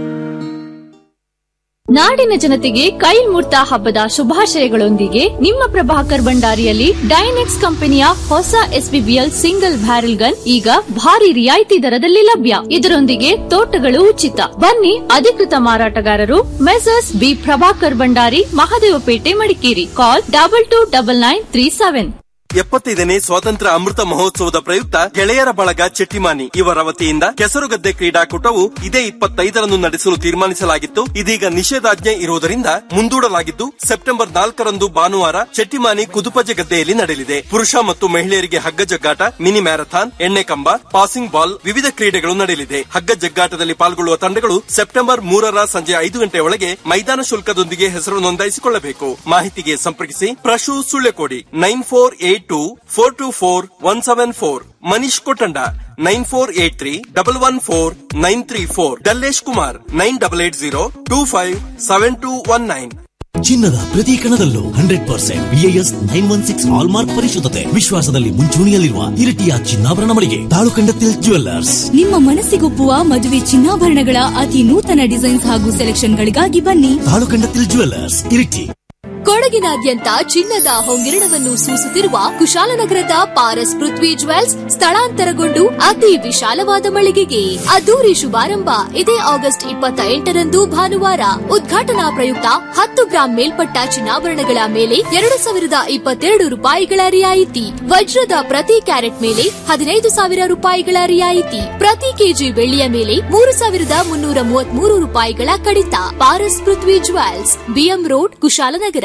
ನಾಡಿನ ಜನತೆಗೆ ಕೈಮೂರ್ತ ಹಬ್ಬದ ಶುಭಾಶಯಗಳೊಂದಿಗೆ ನಿಮ್ಮ ಪ್ರಭಾಕರ್ ಭಂಡಾರಿಯಲ್ಲಿ ಡೈನೆಕ್ಸ್ ಕಂಪನಿಯ ಹೊಸ ಎಸ್ಬಿಬಿಎಲ್ ಸಿಂಗಲ್ ಬ್ಯಾರೆಲ್ ಗನ್ ಈಗ ಭಾರಿ ರಿಯಾಯಿತಿ ದರದಲ್ಲಿ ಲಭ್ಯ ಇದರೊಂದಿಗೆ ತೋಟಗಳು ಉಚಿತ ಬನ್ನಿ ಅಧಿಕೃತ ಮಾರಾಟಗಾರರು Messrs B Prabhakar Bhandari Mahadevapete Madikeri call double two double nine three seven ಎಪ್ಪತ್ತೈದನೇ ಸ್ವಾತಂತ್ರ್ಯ ಅಮೃತ ಮಹೋತ್ಸವದ ಪ್ರಯುಕ್ತ ಗೆಳೆಯರ ಬಳಗ ಚೆಟ್ಟಿಮಾನಿ ಇವರ ವತಿಯಿಂದ ಕೆಸರುಗದ್ದೆ ಕ್ರೀಡಾಕೂಟವು ಇದೇ ಇಪ್ಪತ್ತೈದರಂದು ನಡೆಸಲು ತೀರ್ಮಾನಿಸಲಾಗಿತ್ತು ಇದೀಗ ನಿಷೇಧಾಜ್ಞೆ ಇರುವುದರಿಂದ ಮುಂದೂಡಲಾಗಿದ್ದು ಸೆಪ್ಟೆಂಬರ್ ನಾಲ್ಕರಂದು ಭಾನುವಾರ ಚೆಟ್ಟಿಮಾನಿ ಕುದುಪಜೆ ಗದ್ದೆಯಲ್ಲಿ ನಡೆಯಲಿದೆ ಪುರುಷ ಮತ್ತು ಮಹಿಳೆಯರಿಗೆ ಹಗ್ಗ ಜಗ್ಗಾಟ ಮಿನಿ ಮ್ಯಾರಥಾನ್ ಎಣ್ಣೆ ಕಂಬ ಪಾಸಿಂಗ್ ಬಾಲ್ ವಿವಿಧ ಕ್ರೀಡೆಗಳು ನಡೆಯಲಿದೆ ಹಗ್ಗ ಜಗ್ಗಾಟದಲ್ಲಿ ಪಾಲ್ಗೊಳ್ಳುವ ತಂಡಗಳು ಸೆಪ್ಟೆಂಬರ್ ಮೂರರ ಸಂಜೆ ಐದು ಗಂಟೆ ಒಳಗೆ ಮೈದಾನ ಶುಲ್ಕದೊಂದಿಗೆ ಹೆಸರು ನೋಂದಾಯಿಸಿಕೊಳ್ಳಬೇಕು ಮಾಹಿತಿಗೆ ಸಂಪರ್ಕಿಸಿ ಪ್ರಶು ಸುಳ್ಳೆಕೋಡಿ nine four eight two four two four one seven four Manish Kottanda nine four eight three double one four nine three four Dallesh Kumar nine double eight zero two five seven two one nine ಚಿನ್ನದ ಪ್ರತಿ ಕಣದಲ್ಲೂ hundred percent BIS nine one six hallmark ಪರಿಶುದ್ಧತೆ ವಿಶ್ವಾಸದಲ್ಲಿ ಮುಂಚೂಣಿಯಲ್ಲಿರುವ ಇರಿಟಿಯ ಚಿನ್ನಾಭರಣ ಮಳಿಗೆ ತಾಳುಕಂಡತಿಲ್ jewellers ನಿಮ್ಮ ಮನಸ್ಸಿಗೊಪ್ಪುವ ಮದುವೆ ಚಿನ್ನಾಭರಣಗಳ ಅತಿ ನೂತನ ಡಿಸೈನ್ಸ್ ಹಾಗೂ ಸೆಲೆಕ್ಷನ್ಗಳಿಗಾಗಿ ಬನ್ನಿ ತಾಳುಕಂಡತಿಲ್ ಜ್ಯುವೆಲ್ಲರ್ಸ್ ಇರಿಟಿ ಕೊಡಗಿನಾದ್ಯಂತ ಚಿನ್ನದ ಹೊಂಗಿರಣವನ್ನು ಸೂಸುತ್ತಿರುವ ಕುಶಾಲನಗರದ ಪಾರಸ್ ಪೃಥ್ವಿ ಜ್ವೆಲ್ಸ್ ಸ್ಥಳಾಂತರಗೊಂಡು ಅತಿ ವಿಶಾಲವಾದ ಮಳಿಗೆಗೆ ಅದ್ದೂರಿ ಶುಭಾರಂಭ ಇದೇ ಆಗಸ್ಟ್ ಇಪ್ಪತ್ತ ಎಂಟರಂದು ಭಾನುವಾರ ಉದ್ಘಾಟನಾ ಪ್ರಯುಕ್ತ ಹತ್ತು ಗ್ರಾಂ ಮೇಲ್ಪಟ್ಟ ಚಿನ್ನಾಭರಣಗಳ ಮೇಲೆ ಎರಡು ಸಾವಿರದ ಇಪ್ಪತ್ತೆರಡು ರೂಪಾಯಿಗಳ ರಿಯಾಯಿತಿ ವಜ್ರದ ಪ್ರತಿ ಕ್ಯಾರೆಟ್ ಮೇಲೆ ಹದಿನೈದು ಸಾವಿರ ರೂಪಾಯಿಗಳ ರಿಯಾಯಿತಿ ಪ್ರತಿ ಕೆಜಿ ಬೆಳ್ಳಿಯ ಮೇಲೆ ಮೂರು ಸಾವಿರದ ಮುನ್ನೂರ ಮೂವತ್ಮೂರು ರೂಪಾಯಿಗಳ ಕಡಿತ Paras Prithvi jewels BM road Kushalnagar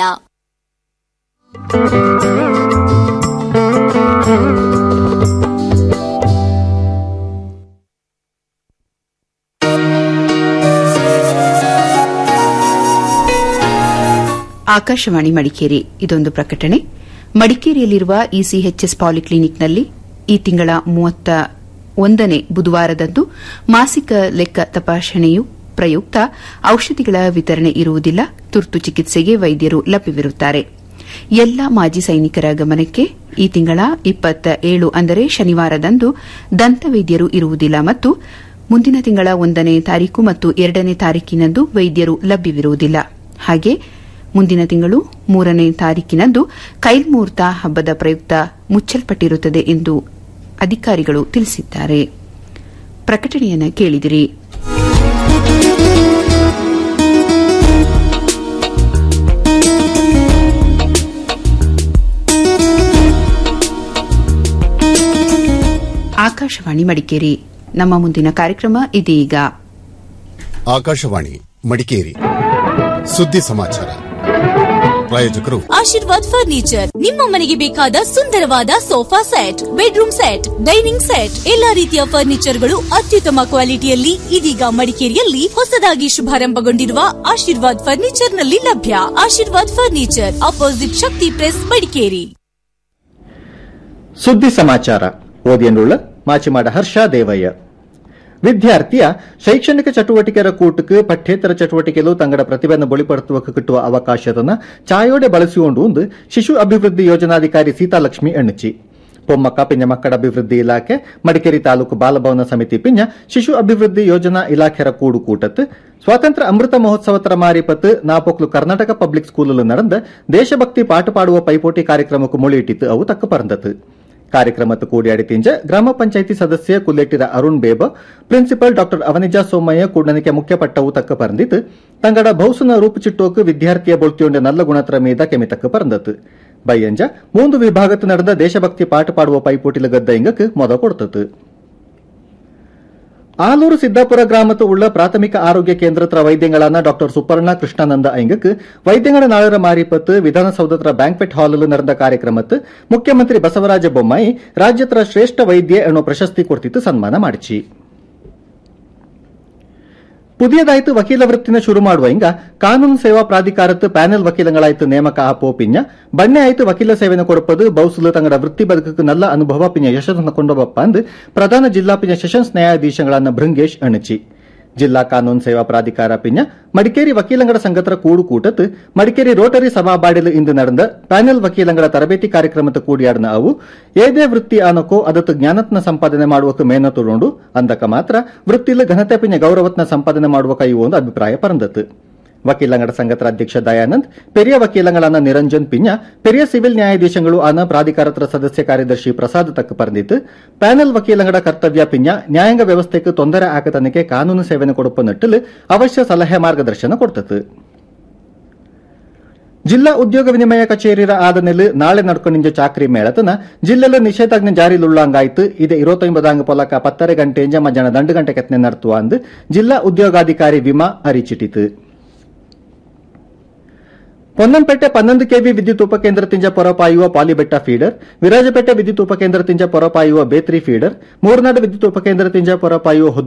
Akashvani Madikeri ಇದೊಂದು ಪ್ರಕಟಣೆ ಮಡಿಕೇರಿಯಲ್ಲಿರುವ ಇಸಿಎಚ್ಎಸ್ ಪಾಲಿಕ್ಲಿನಿಕ್ನಲ್ಲಿ ಈ ತಿಂಗಳ ಮೂವತ್ತ ಒಂದನೇ ಬುಧವಾರದಂದು ಮಾಸಿಕ ಲೆಕ್ಕ ತಪಾಸಣೆಯು ಪ್ರಯುಕ್ತ ಔಷಧಿಗಳ ವಿತರಣೆ ಇರುವುದಿಲ್ಲ ತುರ್ತು ಚಿಕಿತ್ಸೆಗೆ ವೈದ್ಯರು ಲಭ್ಯವಿರುತ್ತಾರೆ ಎಲ್ಲ ಮಾಜಿ ಸೈನಿಕರ ಗಮನಕ್ಕೆ ಈ ತಿಂಗಳ ಇಪ್ಪತ್ತ ಏಳು ಅಂದರೆ ಶನಿವಾರದಂದು ದಂತವೈದ್ಯರು ಇರುವುದಿಲ್ಲ ಮತ್ತು ಮುಂದಿನ ತಿಂಗಳ ಒಂದನೇ ತಾರೀಕು ಮತ್ತು ಎರಡನೇ ತಾರೀಕಿನಂದು ವೈದ್ಯರು ಲಭ್ಯವಿರುವುದಿಲ್ಲ ಹಾಗೆ ಮುಂದಿನ ತಿಂಗಳು ಮೂರನೇ ತಾರೀಕಿನಂದು ಕೈಲ್ಮೂರ್ತ ಹಬ್ಬದ ಪ್ರಯುಕ್ತ ಮುಚ್ಚಲ್ಪಟ್ಟಿರುತ್ತದೆ ಎಂದು ಅಧಿಕಾರಿಗಳು ತಿಳಿಸಿದ್ದಾರೆ ಪ್ರಕಟಣೆಯನ್ನು ಕೇಳಿದಿರಿ ಆಕಾಶವಾಣಿ ಮಡಿಕೇರಿ ನಮ್ಮ ಮುಂದಿನ ಕಾರ್ಯಕ್ರಮ ಇದೀಗ ಆಕಾಶವಾಣಿ ಮಡಿಕೇರಿ ಸುದ್ದಿ ಸಮಾಚಾರ ಪ್ರಾಯೋಜಕರು ಆಶೀರ್ವಾದ್ ಫರ್ನಿಚರ್ ನಿಮ್ಮ ಮನೆಗೆ ಬೇಕಾದ ಸುಂದರವಾದ sofa set bedroom set dining set ಎಲ್ಲಾ ರೀತಿಯ ಫರ್ನಿಚರ್ಗಳು ಅತ್ಯುತ್ತಮ ಕ್ವಾಲಿಟಿಯಲ್ಲಿ ಇದೀಗ ಮಡಿಕೇರಿಯಲ್ಲಿ ಹೊಸದಾಗಿ ಶುಭಾರಂಭಗೊಂಡಿರುವ ಆಶೀರ್ವಾದ್ ಫರ್ನಿಚರ್ನಲ್ಲಿ ಲಭ್ಯ Ashirvad furniture opposite Shakti press Madikeri ಸುದ್ದಿ ಸಮಾಚಾರ ಓದಿಯನ್ನುಳ್ಳ ಮಾಚಿಮಾಡ ಹರ್ಷ ದೇವಯ್ಯ ವಿದ್ಯಾರ್ಥಿಯ ಶೈಕ್ಷಣಿಕ ಚಟುವಟಿಕೆರ ಕೂಟಕ್ಕೆ ಪಠ್ಯೇತರ ಚಟುವಟಿಕೆಲು ತಂಗಡ ಪ್ರತಿಭೆಯನ್ನು ಬಳಿಪಡುತ್ತುವಕ್ಕೆ ಕಿಟ್ಟುವ ಅವಕಾಶದನ್ನ ಚಾಯೋಡೆ ಬಳಸಿಕೊಂಡು ಒಂದು ಶಿಶು ಅಭಿವೃದ್ಧಿ ಯೋಜನಾಧಿಕಾರಿ ಸೀತಾಲಕ್ಷ್ಮಿ ಎಣ್ಣುಚಿ ಪೊಮ್ಮಕ್ಕ ಪಿಂಜ ಮಕ್ಕಳ ಅಭಿವೃದ್ಧಿ ಇಲಾಖೆ ಮಡಿಕೇರಿ ತಾಲೂಕು ಬಾಲಭವನ ಸಮಿತಿ ಪಿಂಜ ಶಿಶು ಅಭಿವೃದ್ಧಿ ಯೋಜನಾ ಇಲಾಖೆರ ಕೂಡು ಕೂಟತ್ತು ಸ್ವಾತಂತ್ರ್ಯ ಅಮೃತ ಮಹೋತ್ಸವತರ ಮಾರಿಪತ್ತು ನಾಪೊಕ್ಲು ಕರ್ನಾಟಕ ಪಬ್ಲಿಕ್ ಸ್ಕೂಲಲ್ಲಿ ನಡೆದ ದೇಶಭಕ್ತಿ ಪಾಠ ಪಾಡುವ ಪೈಪೋಟಿ ಕಾರ್ಯಕ್ರಮಕ್ಕೆ ಮೊಳಿಯಿಟ್ಟಿತ್ತು ಅವು ತಕ್ಕ ಪರಂದತ್ತು ಕಾರ್ಯಕ್ರಮತ್ತು ಕೂಡಿಯಾಡಿ ತಿಂಜ ಗ್ರಾಮ ಪಂಚಾಯಿತಿ ಸದಸ್ಯ ಕುಲ್ಲೆಟ್ಟಿರ ಅರುಣ್ ಬೇಬ ಪ್ರಿನ್ಸಿಪಲ್ ಡಾಕ್ಟರ್ ಅವನಿಜಾ ಸೋಮಯ್ಯ ಕೂಡನಿಕೆ ಮುಖ್ಯ ಪಟ್ಟವು ತಕ್ಕ ಪರಂದಿತ್ತು ತಂಗಡ ಭೌಸನ ರೂಪುಚಿಟ್ಟೋಕು ವಿದ್ಯಾರ್ಥಿಯ ಬೊಳ್ತಿಯೊಂಡ ನಲ್ಲ ಗುಣತ್ರ ಮೀದ ಕೆಮಿ ತಕ್ಕ ಪರಂದತ್ತು ಬಯ್ಯಂಜ ಮೂಂದು ವಿಭಾಗತ್ತು ನಡೆದ ದೇಶಭಕ್ತಿ ಪಾಠ ಪಾಡುವ ಪೈಪೋಟಿಲ ಗದ್ದ ಇಂಗಕ್ಕೆ ಮೊದ ಕೊಡ್ತತ್ತು ಆಲೂರು ಸಿದ್ದಾಪುರ ಗ್ರಾಮத்து ಉಳ್ಳ ಪ್ರಾಥಮಿಕ ಆರೋಗ್ಯ ಕೇಂದ್ರತ್ರ ವೈದ್ಯಗಳಾன ಡಾಕ್ಟರ್ ಸುಪರ್ಣ ಕೃಷ್ಣಾನಂದ ಐಂಗಕ್ಕೆ ವೈದ್ಯಗಳ ನಾಳರ ಮಾರಿಪತ್ತು ವಿಧಾನಸೌಧತ್ರ ಬ್ಯಾಂಕ್ವೆಟ್ ಹಾಲಲ್ಲಿ ನಡೆದ ಕಾರ್ಯಕ್ರಮತ್ತು ಮುಖ್ಯಮಂತ್ರಿ ಬಸವರಾಜ ಬೊಮ್ಮಾಯಿ ರಾಜ್ಯತ್ರ ಶ್ರೇಷ್ಠ ವೈದ್ಯ ಎನ್ನುವ ಪ್ರಶಸ್ತಿ ಕೊಡ್ತಿತ್ತು ಸನ್ಮಾನ ಮಾಡಿಚಿ പുതിയതായിട്ട് വക്കീല വൃത്തിനെ ശുരു ಮಾಡುವ ಇಂಗ ಕಾನೂನು ಸೇವಾ ಪ್ರಾಧಿಕಾರತ್ತು ಪ್ಯಾನೆಲ್ ವಕೀಲಗಳಾಯ್ತು ನೇಮಕ ಆಪೋ ಪಿಂಜ ಬಣ್ಣೆ ಆಯ್ತು ವಕೀಲ ಸೇವೆನ ಕೊಡಪದು ಬೌಸುಲು ತಂಗಡ ವೃತ್ತಿ ಬದುಕಕ್ಕೆ ನಲ್ಲ ಅನುಭವ ಪಿಂಜ ಯಶಸ್ಸನ್ನು ಕೊಂಡೊಬ್ಬಪ್ಪ ಅಂದು ಪ್ರಧಾನ ಜಿಲ್ಲಾ ಪಿಂಜ ಸೆಷನ್ಸ್ ನ್ಯಾಯಾಧೀಶಗಳನ್ನ ಭೃಂಗೇಶ್ ಅಣಚಿ ಜಿಲ್ಲಾ ಕಾನೂನು ಸೇವಾ ಪ್ರಾಧಿಕಾರ ಪಿಂಜ ಮಡಿಕೇರಿ ವಕೀಲಂಗಡ ಸಂಘತ್ರ ಕೂಡು ಕೂಟತ್ತು ಮಡಿಕೇರಿ ರೋಟರಿ ಸಭಾಬಾಡಿಲು ಇಂದು ನಡೆದ ಪ್ಯಾನೆಲ್ ವಕೀಲಂಗಡ ತರಬೇತಿ ಕಾರ್ಯಕ್ರಮದ ಕೂಡಿಯಾಡಿನ ಅವು ಏದೇ ವೃತ್ತಿ ಆನಕೋ ಅದತ್ತು ಜ್ಞಾನತ್ನ ಸಂಪಾದನೆ ಮಾಡುವಕ್ಕೆ ಮೇನ ತುಳುಂಡು ಅಂದಕ ಮಾತ್ರ ವೃತ್ತಿಲು ಘನತೆ ಪಿಂಜ ಗೌರವತ್ನ ಸಂಪಾದನೆ ಮಾಡುವ ಕೈವು ಒಂದು ಅಭಿಪ್ರಾಯ ಪರಂದತ್ತು ವಕೀಲಂಗಡ ಸಂಘತ್ರ ಅಧ್ಯಕ್ಷ ದಯಾನಂದ್ ಪೆರಿಯ ವಕೀಲಂಗಳಾன ನಿರಂಜನ್ ಪಿಂಜ ಪೆರಿಯ ಸಿವಿಲ್ ನ್ಯಾಯಾಧೀಶಗಳು ಆನ ಪ್ರಾಧಿಕಾರತ್ರ ಸದಸ್ಯ ಕಾರ್ಯದರ್ಶಿ ಪ್ರಸಾದ್ ತಕ್ಕ ಪರಂದಿತ್ತು ಪ್ಯಾನೆಲ್ ವಕೀಲಂಗಡ ಕರ್ತವ್ಯ ಪಿಂಜ ನ್ಯಾಯಾಂಗ ವ್ಯವಸ್ಥೆಗೆ ತೊಂದರೆ ಆಗತನಕ್ಕೆ ಕಾನೂನು ಸೇವೆನ ಕೊಡುಪ ನಟ್ಟಲು ಅವಶ್ಯ ಸಲಹೆ ಮಾರ್ಗದರ್ಶನ ಕೊಡ್ತತ್ತು ಜಿಲ್ಲಾ ಉದ್ಯೋಗ ವಿನಿಮಯ ಕಚೇರಿರ ಆದನೆಲ್ ನಾಳೆ ನಡ್ಕೊಂಡಿಂಜ ಚಾಕ್ರಿ ಮೇಳತನ ಜಿಲ್ಲೆಲ ನಿಷೇಧಾಜ್ಞೆ ಜಾರಿಲುಳ್ಳಂಗಾಯ್ತು ಇದೇ ಇರುವತ್ತೊಂಬದಾಂಗ ಪೊಲಕ ಪತ್ತರೆ ಗಂಟೆಂಜ ಮಧ್ಯಾಹ್ನ ದಂಡು ಗಂಟೆ ಕೆತ್ತನೆ ನಡ್ತುವ ಅಂದು ಜಿಲ್ಲಾ ಉದ್ಯೋಗಾಧಿಕಾರಿ ವಿಮಾ ಅರಿಚಿಟಿತು ಪೊನ್ನಂಪೇಟೆ ಪನ್ನೊಂದು ಕೆವಿ ವಿದ್ಯುತ್ ಉಪಕೇಂದ್ರದಿಂದ ಹೊರಪಾಯುವ ಪಾಲಿಬೆಟ್ಟ ಫೀಡರ್ ವಿರಾಜಪೇಟೆ ವಿದ್ಯುತ್ ಉಪಕೇಂದ್ರದಿಂದ ಹೊರಪಾಯುವ ಬೇತ್ರಿ ಫೀಡರ್ ಮೂರ್ನಾಡು ವಿದ್ಯುತ್ ಉಪಕೇಂದ್ರದಿಂದ ಹೊರಪಾಯುವ